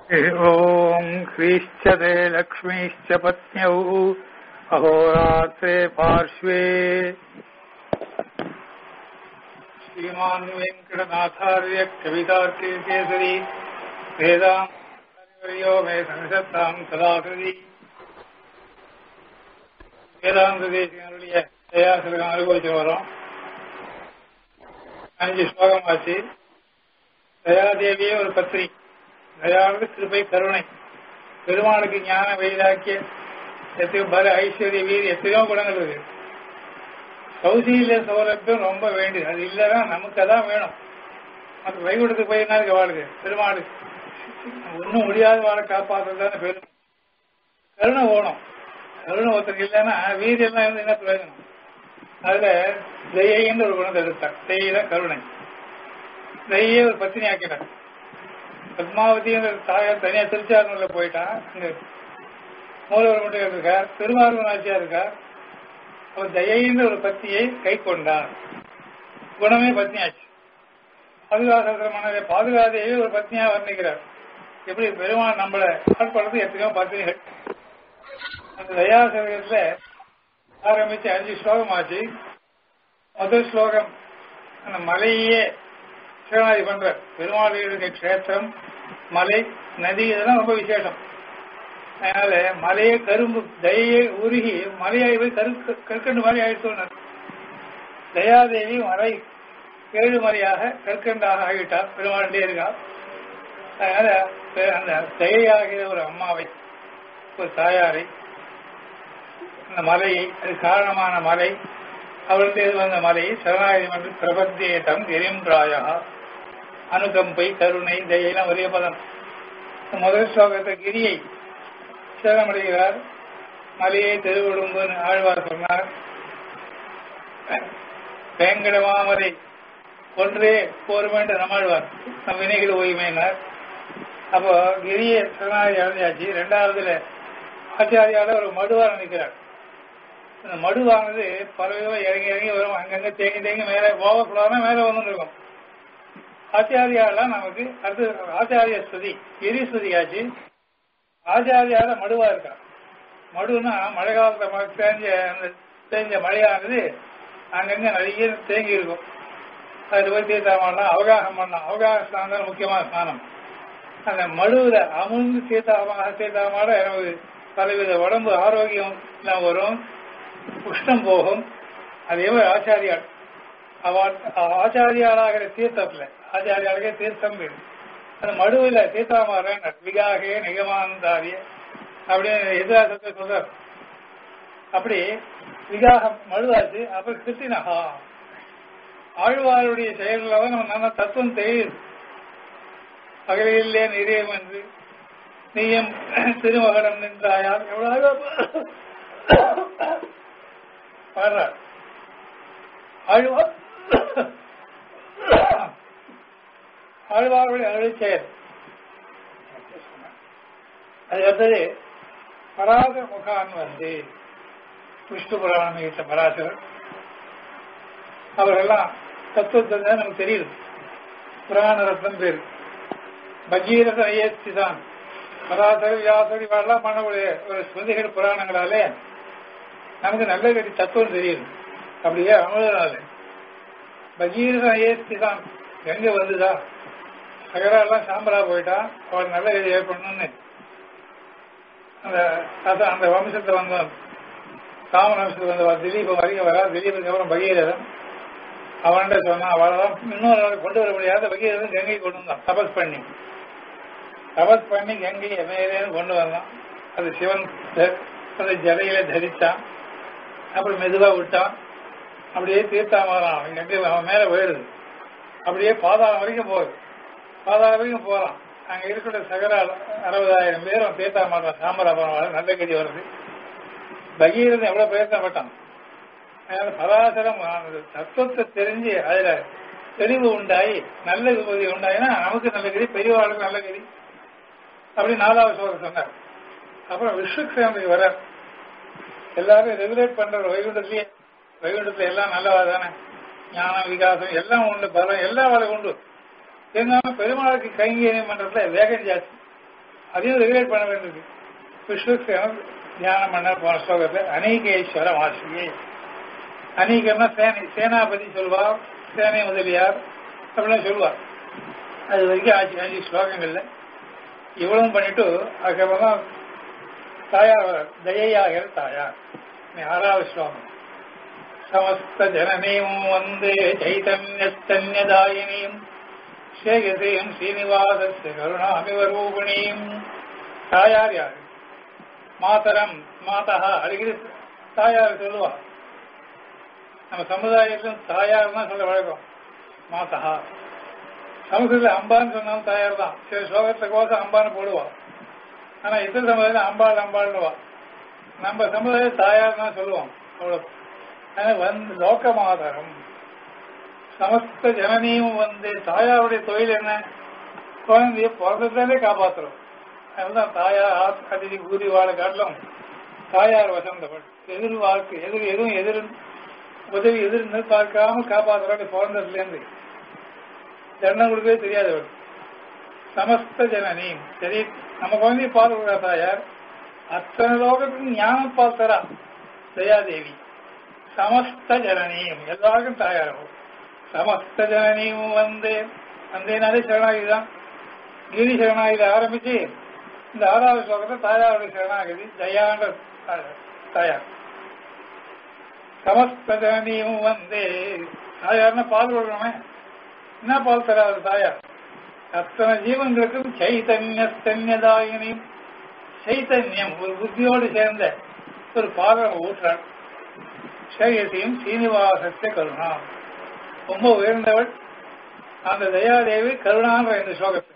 ॐ ह्रीश्च ते लक्ष्मीश्च पत्न्यौ अहोरात्रे पार्श्वे श्रीमान् वेङ्कटनाथार्य कवितार्के केसरी वेदान्तर्यो मे संसत्ताम् सदाकृति வேதாந்த தேசிகனுடைய தயாசிரகம் அனுபவிச்சு வரோம் அஞ்சு ஸ்லோகம் ஆச்சு தயாதேவியே ஒரு பத்ரி தயாவது கிருபை கருணை பெருமாளுக்கு ஞான வைராக்கிய எத்தனையோ பல ஐஸ்வர்ய வீர் எத்தனையோ குணங்கள் இருக்கு கௌசீல சௌலபியம் ரொம்ப வேண்டியது அது இல்லைன்னா நமக்கு அதான் வேணும் அது வைகுண்டத்துக்கு போயிருந்தா இருக்கு வாழ்க்கை பெருமாளுக்கு ஒன்றும் முடியாத வாழை காப்பாற்றுறதுதானே பெரும் கருணை ஓணும் கருணை ஒருத்தருக்கு இல்லைன்னா வீரியெல்லாம் இருந்து என்ன பிரயோஜனம் அதுல தெய்யன்னு ஒரு குணத்தை எடுத்தார் தெய்யில கருணை தெய்யே ஒரு பத்தினி ஆக்கிட்டார் பத்மாவதிங்கிற தாயார் தனியா திருச்சாரூர்ல போயிட்டா அங்க மூலவர் மட்டும் இருக்கார் திருமார்வன் ஆட்சியா இருக்கார் அவர் தயைன்ற ஒரு பத்தியை கை கொண்டார் குணமே பத்னியாச்சு பாதுகாசமான பாதுகாதையே ஒரு பத்னியா வர்ணிக்கிறார் எப்படி பெருமான் நம்மளை ஆட்படுறது எத்தனையோ பத்தினிகள் அந்த தயாசகத்துல ஆரம்பிச்சு அஞ்சு ஸ்லோகம் ஆச்சு முதல் ஸ்லோகம் அந்த மலையே சிவநாதி பண்ற பெருமாள் இருக்க கஷேத்திரம் மலை நதி இதெல்லாம் ரொம்ப விசேஷம் அதனால மலையே கரும்பு தயையே உருகி மலையாய் போய் கரு கற்கண்டு மாதிரி ஆயிடுச்சு தயாதேவி மலை ஏழு மலையாக கற்கண்டாக ஆகிட்டார் பெருமாண்டே இருக்கா அதனால அந்த தயையாகிற ஒரு அம்மாவை ஒரு தாயாரை அந்த மலையை அது காரணமான மலை அவளுடைய வந்த மலையை சரணாகதி என்று பிரபத்தியேட்டம் எரிம்பிராயா அனுகம்பை கருணை தயெல்லாம் ஒரே பதம் முதல் ஸ்லோகத்தை கிரியை சேதமடைகிறார் மலையை திருவிடும்புன்னு ஆழ்வார் சொன்னார் வேங்கடமாமரை ஒன்றே போருமேன்ற நம்மாழ்வார் நம் வினைகள் ஓய்மையினார் அப்போ கிரியை சரணாகதி அடைஞ்சாச்சு ரெண்டாவதுல ஆச்சாரியால ஒரு மடுவார் நிற்கிறார் அந்த மடுவானது பல விதமா இறங்கி இறங்கி வரும் அங்கங்க தேங்கி தேங்கி மேலே ஓவர்ஃபுல்லானா மேலே வந்து இருக்கும் ஆச்சாரியாலாம் நமக்கு அடுத்து ஆச்சாரிய ஸ்துதி எரி ஸ்துதி ஆச்சு ஆச்சாரியால மடுவா இருக்கா மடுனா மழை காலத்துல மழை தேஞ்ச அந்த தேஞ்ச மழையானது அங்கங்க நிறைய தேங்கி இருக்கும் அதுல போய் தீர்த்தம் பண்ணலாம் அவகாசம் பண்ணலாம் அவகாச ஸ்நானம் தான் முக்கியமான ஸ்நானம் அந்த மடுவுல அமுழ்ந்து தீர்த்தமாக தீர்த்தமாட நமக்கு பலவித உடம்பு ஆரோக்கியம் எல்லாம் வரும் உஷ்ணம் போகும் அதே மாதிரி ஆச்சாரியார் ஆச்சாரியாராகிற தீர்த்தத்துல ஆச்சாரியாருக்கே தீர்த்தம் வேணும் அந்த மடுவில் தீர்த்தாமாறன் விகாகே நிகமாந்தாரிய அப்படின்னு எதிராசத்தை சொல்றார் அப்படி விகாகம் மழுவாச்சு அப்புறம் கிருத்தினஹா ஆழ்வாருடைய செயல்கள நம்ம நல்ல தத்துவம் தெரியுது பகலிலே நிறையம் என்று நீயும் திருமகனம் நின்றாயால் எவ்வளவு பாடுறார் ஆழ்வார் ஆழ்வாருடைய அருள் செயல் அது அடுத்தது பராத முகான் வந்து விஷ்ணு புராணம் ஈட்ட பராசர் அவரெல்லாம் தத்துவத்தை நமக்கு தெரியுது புராண ரத்னம் பேர் பகீரத ஐயத்தி தான் பராசர் வியாசர் இவெல்லாம் பண்ணக்கூடிய ஒரு ஸ்மிருதிகள் புராணங்களாலே நமக்கு நல்ல கடி தத்துவம் தெரியுது அப்படியே அமுதனால பகீரத ஐயத்தி தான் எங்க வந்துதா சகரெல்லாம் சாம்பலா போயிட்டா அவள் நல்ல கதி ஏற்படணும்னு அந்த அந்த வம்சத்தை வந்தவன் காமன் வம்சத்துக்கு வந்தவா திலீபம் வரைக்கும் வரா திலீபுக்கு அப்புறம் பகீரதன் அவன்கிட்ட சொன்னான் அவளெல்லாம் இன்னொரு கொண்டு வர முடியாத பகீரதன் கங்கை கொண்டு வந்தான் தபஸ் பண்ணி தபஸ் பண்ணி கங்கையை மேலேன்னு கொண்டு வந்தான் அது சிவன் அந்த ஜலையில தரிச்சான் அப்புறம் மெதுவா விட்டான் அப்படியே தீர்த்தாமரான் அவன் கங்கை அவன் மேல போயிடுது அப்படியே பாதாளம் வரைக்கும் போகுது பாதாளம் வரைக்கும் போறான் அங்க இருக்கிற சகல அறுபதாயிரம் பேரும் தீர்த்தாமரம் சாம்பராபுரம் நல்ல கதி வருது பகீரதன் எவ்வளவு பிரயத்தனப்பட்டான் பராசரம் தத்துவத்தை தெரிஞ்சு அதுல தெளிவு உண்டாயி நல்ல விபதி உண்டாயினா நமக்கு நல்ல கதி பெரியவாளுக்கு நல்ல கதி அப்படி நாலாவது சோழர் சொன்னார் அப்புறம் விஸ்வக்சேனுக்கு வர எல்லாரும் ரெகுலேட் பண்ற வைகுண்டத்திலேயே வைகுண்டத்துல எல்லாம் நல்லவா தானே ஞானம் விகாசம் எல்லாம் உண்டு பலம் எல்லா வேலை உண்டு இருந்தாலும் பெருமாளுக்கு கைங்கரியம் பண்றதுல வேகம் ஜாஸ்தி அதையும் ரெகுலேட் பண்ண வேண்டியது விஸ்வசேனர் தியானம் பண்ண போன ஸ்லோகத்தில் அநீகேஸ்வர ஆசிரியே அநீகம்னா சேனை சேனாபதி சொல்வார் சேனை முதலியார் அப்படிலாம் சொல்லுவார் அது வரைக்கும் ஆச்சு அஞ்சு ஸ்லோகங்கள்ல இவ்வளவும் பண்ணிட்டு அதுக்கப்புறம் தான் தாயார் வரார். தயையாகிற தாயார் நீ ஆறாவது ஸ்லோகம் சமஸ்த ஜனனீம் வந்து சைதன்யஸ்தன்யதாயினியும் சேகசேயம் ஸ்ரீனிவாசஸ்ய கருணாமிவ ரூபிணியும் தாயார் யாரு மாதரம் மாதா அடிக்கடி தாயார் சொல்லுவா நம்ம சமுதாயத்திலும் தாயார் தான் சொல்ல வழக்கம் மாதா சமஸ்கிருதத்தில் அம்பான்னு சொன்னாலும் தாயார் தான் சில ஸ்லோகத்தை கோசம் அம்பான்னு போடுவா ஆனா இத்தனை சமுதாயம் அம்பாள் அம்பாள்னுவா நம்ம சமுதாயம் தாயார் தான் சொல்லுவோம் அவ்வளவு ஆனா வந்து லோக மாதரம் சமஸ்த ஜனனியும் வந்து தாயாருடைய தொழில் என்ன குழந்தைய பிறந்ததாலே காப்பாத்துறோம் அதுதான் தாயார் ஆத் அதிதி கூறி வாழ காட்டிலும் தாயார் வசந்தவள் எதிர்வார்க்கு எதிர் எதுவும் எதிர் உதவி எதிர்ந்து பார்க்காம காப்பாத்துறாங்க பிறந்ததுல இருந்து தண்டம் கொடுக்கவே தெரியாதவள் சமஸ்த ஜனனி சரி நம்ம குழந்தைய பால் கொடுக்குறா தாயார் அத்தனை லோகத்துக்கும் ஞானம் பால் தரா தயாதேவி சமஸ்த ஜனனியும் எல்லாருக்கும் தாயாரும் சமஸ்த ஜனனியும் வந்து வந்தேனாலே சரணாகதி தான் கிரி சரணாகதி ஆரம்பிச்சு இந்த ஆறாவது ஸ்லோகத்தை தாயாருடைய சரணாகதி தயான்ற தாயார் சமஸ்த ஜனனியும் வந்து தாயார்னா பால் கொடுக்கணுமே என்ன பால் தராது தாயார் அத்தனை ஜீவன்களுக்கும் சைத்தன்யஸ்தன்யதாயினி சைத்தன்யம் ஒரு புத்தியோடு சேர்ந்த ஒரு பாதம் ஊற்றாள் சேயசியும் சீனிவாசத்தை கருணா ரொம்ப உயர்ந்தவள் அந்த தயாதேவி கருணான்ற இந்த ஸ்லோகத்தில்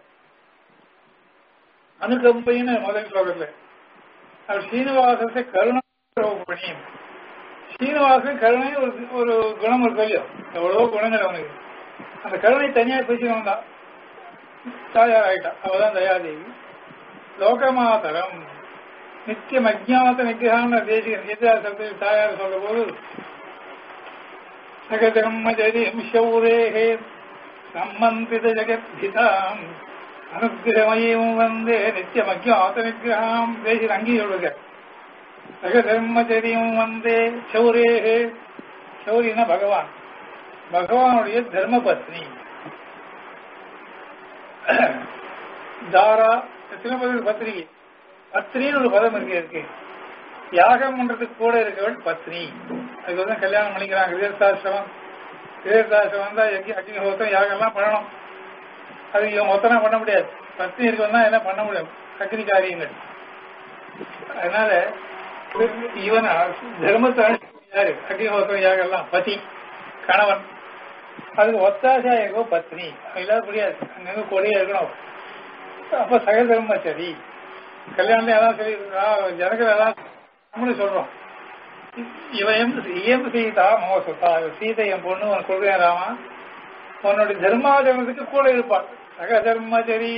அனுகம்பைன்னு முதல் ஸ்லோகத்தில் அவர் சீனிவாசத்தை கருணா பண்ணியும் சீனிவாசன் கருணை ஒரு ஒரு குணம் இருக்கு இல்லையோ எவ்வளவோ குணங்கள் அவனுக்கு அந்த கருணை தனியாக பிரிச்சுக்கணும் தான் தாயார் ஆயிட்டா அவதான் தயாதேவி லோகமாதரம் நித்தியம் அஜாத நிகிரகான தேசிகன் இத்தியாசத்தில் தாயார் சொல்ற போது சகதம்மஜரிம் சௌரேகே சம்மந்தித ஜெகத்ஹிதாம் அனுகிரகமயம் வந்தே நித்தியம் அஜாத நிகிரகாம் தேசிகன் அங்கேயும் சொல்லுங்க சகதர்மச்சரியம் வந்தே சௌரேகே சௌரினா பகவான் பகவானுடைய தர்மபத்னி தாரா திருப்பதி பத்திரிகை பத்னின்னு ஒரு பதம் இருக்கு இருக்கு யாகம் பண்றதுக்கு கூட இருக்கவள் பத்னி அதுக்கு வந்து கல்யாணம் பண்ணிக்கிறாங்க விதர்த்தாசிரமம் விதர்த்தாசிரமம் தான் அக்னிஹோத்திரம் யாகம்லாம் பண்ணணும் அது இவன் மொத்தனா பண்ண முடியாது பத்னி இருக்கவன் தான் என்ன பண்ண முடியும் அக்னி காரியங்கள் அதனால இவன் தர்மத்தை யாரு அக்னிஹோத்திரம் யாகம்லாம் பதி கணவன் அதுக்கு ஒத்தாசா எங்கோ பத்னி இல்லாத முடியாது அங்கங்க கொடியா இருக்கணும் அப்ப சகதர்ம சரி கல்யாணம் எல்லாம் சரி ஜனங்கள் எல்லாம் நம்மளும் சொல்றோம் இவன் இயம் சீதா மோசத்தா சீதை என் பொண்ணு உனக்கு கொடுக்குறேன் ராமா உன்னுடைய தர்மாச்சரணத்துக்கு கூட இருப்பாள் சகதர்மச்சரி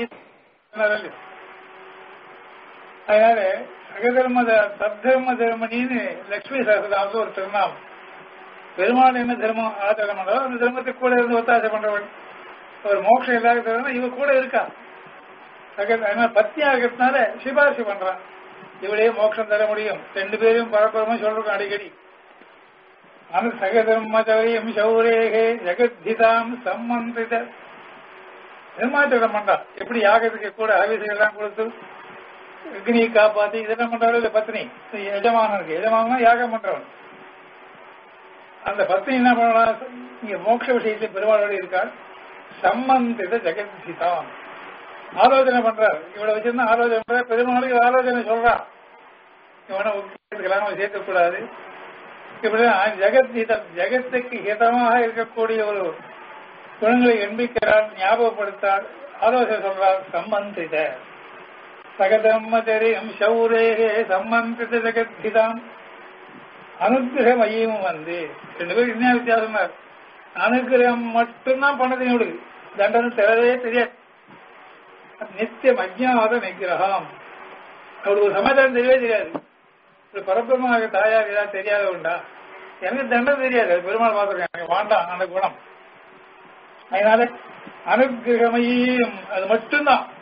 அதனால சகதர்ம தத்தர்ம தர்மனின்னு லட்சுமி சகதாமத்து ஒரு திருநாமம் பெருமாள் என்ன தர்மம் ஆச்சாரம் பண்றோம் அந்த தர்மத்துக்கு கூட இருந்து ஒத்தாசை பண்றவன் ஒரு மோட்சம் இல்லாத தர்மம் இவ கூட இருக்கா பத்தி ஆகிறதுனால சிபாரிசு பண்றான் இவளே மோட்சம் தர முடியும் ரெண்டு பேரும் பரபரமும் சொல்றோம் அடிக்கடி அந்த சகதர்மச்சரியம் சௌரேகே ஜெகத்ஹிதாம் சம்மந்தித நிர்மாச்சரம் பண்றா எப்படி யாகத்துக்கு கூட ஆவேசம் எல்லாம் கொடுத்து அக்னியை காப்பாத்தி இதெல்லாம் பண்றாரு இல்ல பத்னி எஜமானனுக்கு எஜமானா யாகம் பண்றவன் அந்த பத்னி என்ன பண்ணலாம் இங்க மோட்ச விஷயத்தில் பெருமாளோடு இருக்காள் சம்பந்தித ஜெகத்ஹிதாம் ஆலோசனை பண்றார் இவளை வச்சிருந்தா ஆலோசனை பண்ற பெருமாளுக்கு ஆலோசனை சொல்றா இவனை சேர்த்துக்கலாம் சேர்க்கக்கூடாது இப்படிதான் ஜெகத் ஹிதம் ஜெகத்துக்கு ஹிதமாக இருக்கக்கூடிய ஒரு குணங்களை எண்பிக்கிறார் ஞாபகப்படுத்தார் ஆலோசனை சொல்றார் சம்பந்தித சகதம்மச்சரியம் சௌரேகே சம்பந்தித ஜெகத்ஹிதாம் அனுகிரகம் ஐயமும் வந்து ரெண்டு பேரும் என்ன வித்தியாசம் அனுகிரகம் மட்டும்தான் பண்ணது இவளுக்கு தண்டனை தெரியவே தெரியாது நித்தியம் அஜ்ஞாத நிகிரகம் அவளுக்கு ஒரு சமாச்சாரம் தெரியவே தெரியாது ஒரு பரபிரமாக தாயார் ஏதாவது தெரியாத உண்டா எனக்கு தண்டனை தெரியாது அது பெருமாள் பார்த்துருக்கேன் எனக்கு வேண்டாம் அந்த குணம் அதனால அனுகிரகமையும் அது மட்டும்தான்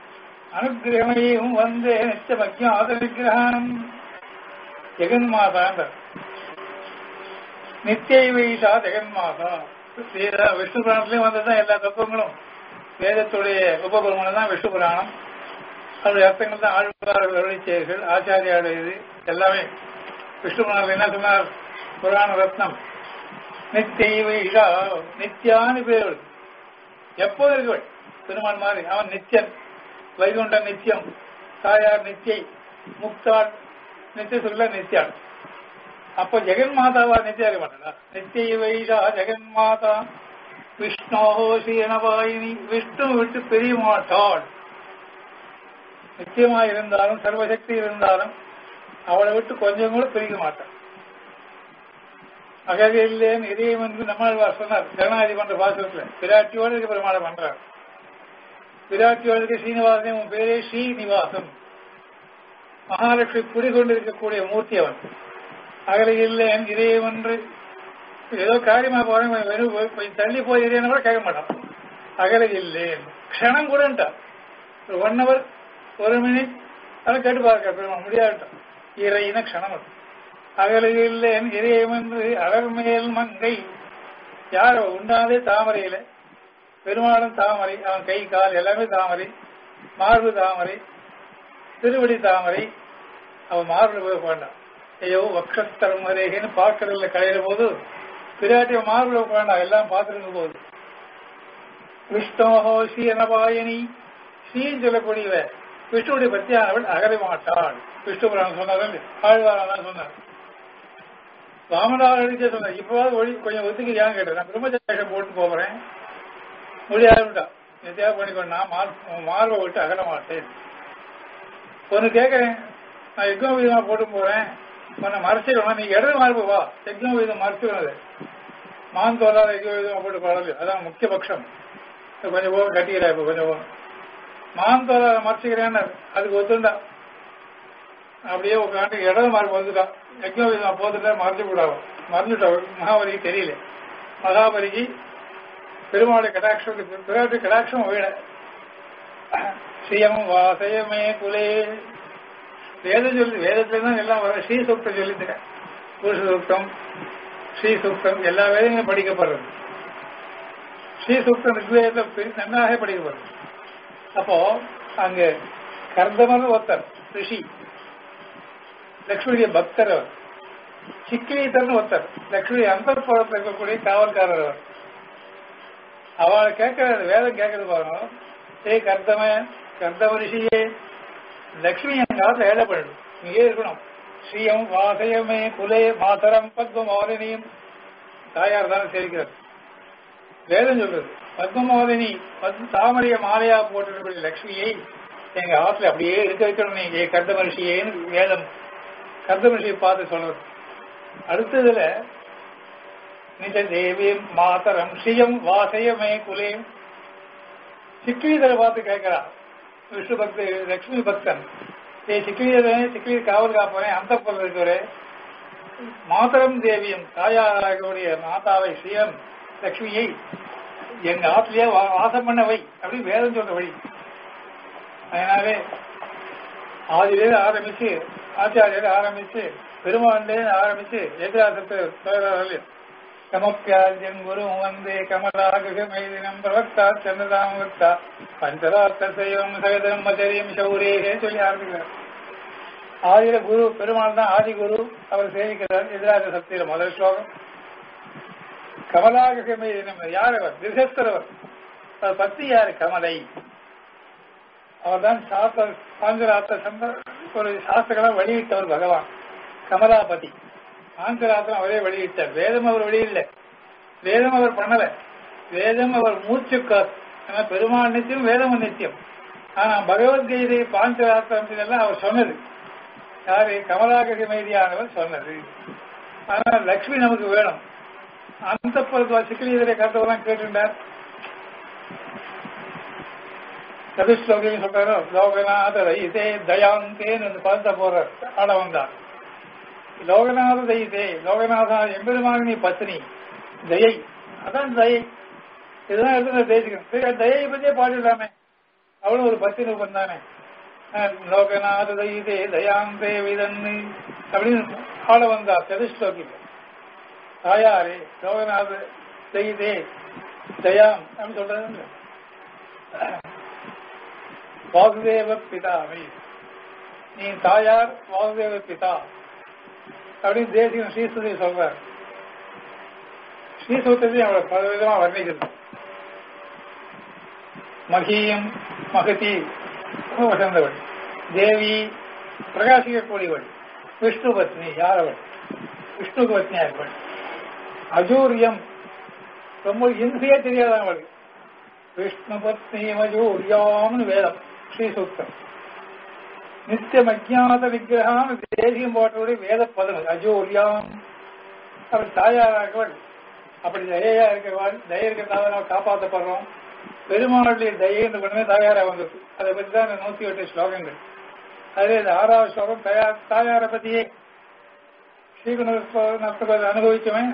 அனுகிரகமையும் வந்து நித்தியம் அஜ்ஞாத விக்கிரகம் ஜெகன்மாதான்ற நித்திய வைஷா ஜெகன்மாதா ஸ்ரீரா விஷ்ணு புராணத்திலையும் வந்ததுதான் எல்லா தத்துவங்களும் வேதத்துடைய உபபுரமணம் தான் விஷ்ணு புராணம் அதோடைய அர்த்தங்கள் தான் ஆழ்வார்கள் அருளிச்செயல்கள் ஆச்சாரியாருடைய இது எல்லாமே விஷ்ணு புராணத்தில் என்ன சொன்னார் புராண ரத்னம் நித்திய வைஷா நித்யான்னு பேர் எப்போது இருக்கவள் பெருமாள் மாதிரி அவன் நித்தியன் வைகுண்டன் நித்தியம் தாயார் நித்தியை முக்தாள் நித்திய சொல்ல நித்யாள் அப்ப ஜெகன் மாதாவா நித்தியா இருக்க மாட்டாளா நித்திய வைஷா ஜெகன் மாதா விஷ்ணோ ஸ்ரீனவாயினி விஷ்ணு விட்டு பிரிய மாட்டாள் நிச்சயமா இருந்தாலும் சர்வசக்தி இருந்தாலும் அவளை விட்டு கொஞ்சம் கூட பிரிக்க மாட்டாள் அகதில்லேன்னு இதயம் என்று நம்மாழ்வார் சொன்னார் ஜனநாயகி பண்ற பாசத்துல பிராட்டியோடு இருக்க பெருமாளை பண்றார் பிராட்டியோடு இருக்க ஸ்ரீனிவாசன் உன் பேரே ஸ்ரீனிவாசன் மகாலட்சுமி குடிகொண்டிருக்கக்கூடிய மூர்த்தி அவன் அகலையில்லேன் இதயம் என்று ஏதோ காரியமா போறேன் வெறும் கொஞ்சம் தள்ளி போய் இதேன்னு கூட கேட்க மாட்டான் அகலை இல்லேன் க்ஷணம் கூடன்ட்டான் ஒரு ஒன் ஹவர் ஒரு மினிட் அதை கேட்டு பார்க்க பெருமாள் முடியாதுட்டான் இறையின க்ஷணம் அது அகலையில்லேன் இதயம் என்று அழர்மேல் மங்கை யாரோ உண்டாதே தாமரையில பெருமாளும் தாமரை அவன் கை கால் எல்லாமே தாமரை மார்பு தாமரை திருவடி தாமரை அவன் மார்பு போய் போண்டான் ஐயோ வக்ஷஸ்தரம் வரைகன்னு பார்க்கறதுல கலையிற போது பிராட்டிய மார்புல உட்காண்டா எல்லாம் பார்த்துருங்க போது விஷ்ணோஹோ ஸ்ரீனபாயனி ஸ்ரீன்னு சொல்லக்கூடியவ விஷ்ணுடைய பத்தியானவள் அகர மாட்டாள் விஷ்ணு புராணம் சொன்னார்கள் ஆழ்வாரான் சொன்னார் வாமனார் அடிச்சே சொன்னார் இப்பவாவது ஒளி கொஞ்சம் ஒத்துக்கிறியான்னு கேட்டேன் நான் பிரம்மச்சேஷம் போட்டு போறேன் முடியாதுட்டா எதையா பண்ணிக்கொண்டு நான் மார்பை விட்டு அகல மாட்டேன் ஒன்னு கேட்கறேன் நான் யுக்ம விதமா போட்டு போறேன் உன்னை மறைச்சிக்கணும் நீ இடது மார்பு வா யக்ஞ விதம் மறைச்சிக்கணும் மான் தோலாத யக்ஞ விதமா போட்டு பாடல அதான் முக்கிய பட்சம் கொஞ்சம் போக கட்டிக்கிறா இப்ப கொஞ்சம் போக மான் தோலாத மறைச்சிக்கிறேன்னு அதுக்கு ஒத்துண்டா அப்படியே உட்காந்து இடது மார்பு வந்துட்டான் யக்ஞ விதமா போத்துட்டா மறைச்சு விடாவோ மறைஞ்சுட்டா மகாபலிக்கு தெரியல மகாபலிக்கு பெருமாளுடைய கடாட்சம் பிராட்டு கடாட்சம் வீட ஸ்ரீயம் வாசயமே குலே வேதம் சொல்லி வேதத்துல தான் எல்லாம் வர ஸ்ரீ சூக்தம் சொல்லித்தரேன் புருஷ சூக்தம் ஸ்ரீ சூக்தம் எல்லா வேதங்களும் படிக்கப்படுறது ஸ்ரீ சூக்தம் ரிக்வேதத்தில் நன்னாக படிக்கப்படுறது அப்போ அங்க கர்தமர் ஒருத்தர் ரிஷி லக்ஷ்மியுடைய பக்தர் அவர் சிக்கிலீதர்னு ஒருத்தர் லக்ஷ்மி அந்தர்புறத்தில் இருக்கக்கூடிய காவல்காரர் அவர் அவளை கேட்கறது வேதம் கேட்கறது பாருங்க ஏ கர்தம கர்தம ரிஷியே லக்ஷ்மி என் காலத்துல ஏழை பண்ணிடும் இங்கே இருக்கணும் ஸ்ரீயம் வாசயமே குலே மாதரம் பத்மமோதினியும் தாயார் தானே சேர்க்கிறார் வேதம் சொல்றது பத்மமோதினி பத்ம தாமரைய மாலையா போட்டிருக்கக்கூடிய லக்ஷ்மியை எங்க ஆத்துல அப்படியே இருக்க வைக்கணும் நீங்க கர்தம ரிஷியேன்னு வேதம் கர்தம ரிஷியை பார்த்து சொல்றது அடுத்ததுல நிஜ தேவி மாதரம் ஸ்ரீயம் வாசயமே குலே சிக்கிலீதரை பார்த்து கேட்கிறா விஷ்ணு பக்தி லட்சுமி பக்தன் ஏ சிக்கிலீதரே சிக்கிலீர் காவல் காப்பவனே அந்த பொருள் இருக்கிறே மாதரம் தேவியும் தாயாராகக்கூடிய மாதாவை ஸ்ரீயம் லட்சுமியை எங்க ஆத்திலேயே வாசம் பண்ண வை அப்படின்னு வேதம் சொல்ற வழி அதனாலே ஆதியிலே ஆரம்பிச்சு ஆச்சாரியர் ஆரம்பிச்சு பெருமாண்டே ஆரம்பிச்சு எதிராசத்தை சொல்றார்கள் கமப்பியாஜன் குரு வந்தே கமலாகிருகமேதினம் பிரவக்தா சந்திரதாமவக்தா பஞ்சராத்த சைவம் சகதரம் மச்சரியம் சௌரேகே சொல்லி ஆரம்பிக்கிறார் ஆதிர குரு பெருமாள் தான் ஆதி குரு அவர் சேவிக்கிறார் எதிராக சக்தியில முதல் ஸ்லோகம் கமலாகிருகமேதினம் யார் அவர் திருகஸ்தரவர் அவர் பத்தி யாரு கமலை அவர் தான் சாஸ்திர பாஞ்சராத்த சந்த ஒரு சாஸ்திரங்களை வெளியிட்டவர் பகவான் கமலாபதி ஆந்திராத்திரம் அவரே வெளியிட்டார் வேதம் அவர் வெளியில்ல வேதம் அவர் பண்ணல வேதம் அவர் மூச்சு காத்து பெருமாள் நித்தியம் வேதம் நித்தியம் ஆனா பகவத்கீதை பாஞ்சராத்திரம் இதெல்லாம் அவர் சொன்னது யாரு கமலாகரி மைதியானவர் சொன்னது ஆனா லக்ஷ்மி நமக்கு வேணும் அந்த பருவ சிக்கிலீதரை கருத்தவெல்லாம் கேட்டுட்டார் சதுஸ்லோகின்னு சொல்றாரோ லோகநாத இதே தயாந்தேன்னு அந்த பதத்தை போறார் ஆடவன் தான் லோகநாத தயிதே லோகநாதா எம்பெருமான நீ பத்னி தயை அதான் தயை இதுதான் எடுத்து தேசிக்கணும் சரி தயை பத்தியே பாடிடலாமே அவளும் ஒரு பத்தி ரூபம் தானே லோகநாத தயிதே தயாந்தே விதன்னு அப்படின்னு ஆள வந்தார் சதுஸ்லோகில தாயாரே லோகநாத தயிதே தயாம் அப்படின்னு சொல்றது வாசுதேவ பிதாவை நீ தாயார் வாசுதேவ பிதா அப்படின்னு தேசியம் ஸ்ரீசுதி சொல்றார் ஸ்ரீசூத்திரத்தை அவளை பல விதமா வர்ணிக்கிறது மகியம் மகதி வசந்தவள் தேவி பிரகாசிக்கக்கூடியவள் விஷ்ணு பத்னி யாரவள் விஷ்ணு பத்னியா இருப்பள் அஜூரியம் ரொம்ப இந்திரியே தெரியாதான் அவளுக்கு விஷ்ணு பத்னி அஜூரியாம்னு வேதம் ஸ்ரீசூத்திரம் நித்தியம் அஜாத விக்கிரகாம் தேசியம் போட்டவுடைய வேத பதங்கள் அஜூரியாம் அவள் தாயாராகவள் அப்படி தயையா இருக்கவாள் தய இருக்கிறதால நம்ம காப்பாற்றப்படுறோம் பெருமாளுடைய தயை என்று கொண்டுமே தாயாரா வந்தது அதை பற்றி தான் இந்த நூத்தி எட்டு ஸ்லோகங்கள் அதே இந்த ஆறாவது ஸ்லோகம் தயார் தாயாரை பத்தியே ஸ்ரீகுணத்தை அனுபவிச்சவன்